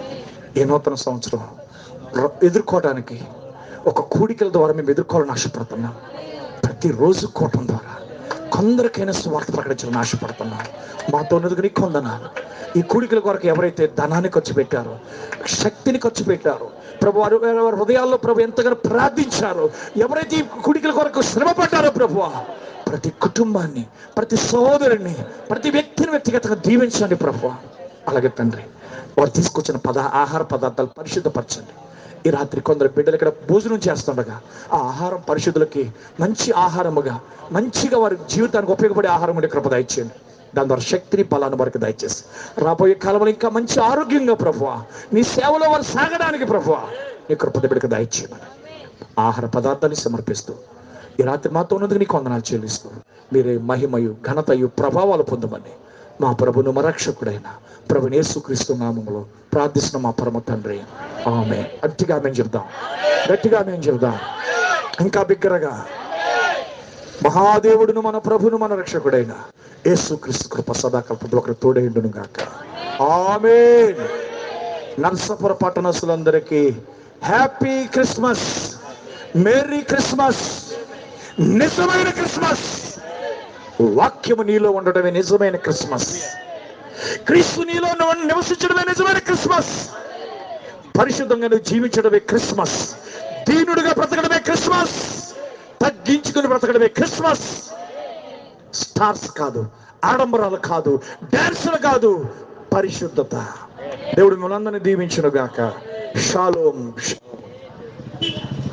ఈ నూతన సంవత్సరం ర- ఎదుర్కోవడానికి ఒక కూడికల ద్వారా మేము ఎదుర్కోవాలని ఆశపడుతున్నాం ప్రతిరోజు కోటం ద్వారా కొందరికైనా స్వార్థ ప్రకటించాలని ఆశపడుతున్నాం మాతో ఉన్నది నీకు కొందనాలు ఈ కూడికల కొరకు ఎవరైతే ధనాన్ని ఖర్చు పెట్టారో శక్తిని ఖర్చు పెట్టారో ప్రభు వారు వారి వారి హృదయాల్లో ప్రభు ఎంతగానో ప్రార్థించారో ఎవరైతే ఈ కూడికల కొరకు శ్రమ పడ్డారో ప్రభు ప్రతి కుటుంబాన్ని ప్రతి సహోదరుని ప్రతి వ్యక్తిని వ్యక్తిగతంగా దీవించండి ప్రభు అలాగే తండ్రి వారు తీసుకొచ్చిన పద ఆహార పదార్థాలు పరిశుద్ధపరచండి ఈ రాత్రి కొందరు బిడ్డలు ఇక్కడ భోజనం చేస్తుండగా ఆ ఆహారం పరిశుద్ధులకి మంచి ఆహారముగా మంచిగా వారి జీవితానికి ఉపయోగపడే ఆహారం ఉండే కృప దయచేయండి దాని ద్వారా శక్తిని బలాన్ని వారికి దయచేసి రాబోయే కాలంలో ఇంకా మంచి ఆరోగ్యంగా ప్రభువ నీ సేవలో వారు సాగడానికి ప్రభువ నీ కృప బిడ్డకు దయచేయమని ఆహార పదార్థాన్ని సమర్పిస్తూ ఈ రాత్రి మాతో ఉన్నందుకు నీకు వందనాలు చెల్లిస్తూ మీరే మహిమయు ఘనతయు ప్రభావాలు పొందమని మా ప్రభును మా రక్షకుడైన ప్రభు యేసుక్రీస్తు నామములో ప్రార్థిస్తున్న మా పరమ తండ్రి ఆమె గట్టిగా మేము చెప్దాం గట్టిగా మేము చెప్దాం ఇంకా బిగ్గరగా మహాదేవుడును మన ప్రభును మన రక్షకుడైన యేసుక్రీస్తు కృప సదాకల్పంలో ఒకరు తోడైండును గాక ఆమె నర్సపుర పట్టణస్తులందరికీ హ్యాపీ క్రిస్మస్ మేరీ క్రిస్మస్ నిజమైన క్రిస్మస్ వాక్యము నీలో ఉండటమే నిజమైన క్రిస్మస్ క్రీస్తు నీలో నువ్వు నివసించడమే నిజమైన క్రిస్మస్ పరిశుద్ధంగా నువ్వు జీవించడమే క్రిస్మస్ దీనుడిగా బ్రతకడమే క్రిస్మస్ తగ్గించుకుని బ్రతకడమే క్రిస్మస్ స్టార్స్ కాదు ఆడంబరాలు కాదు డాన్సులు కాదు పరిశుద్ధత దేవుడు మనందరినీ దీవించును గాక షాలోం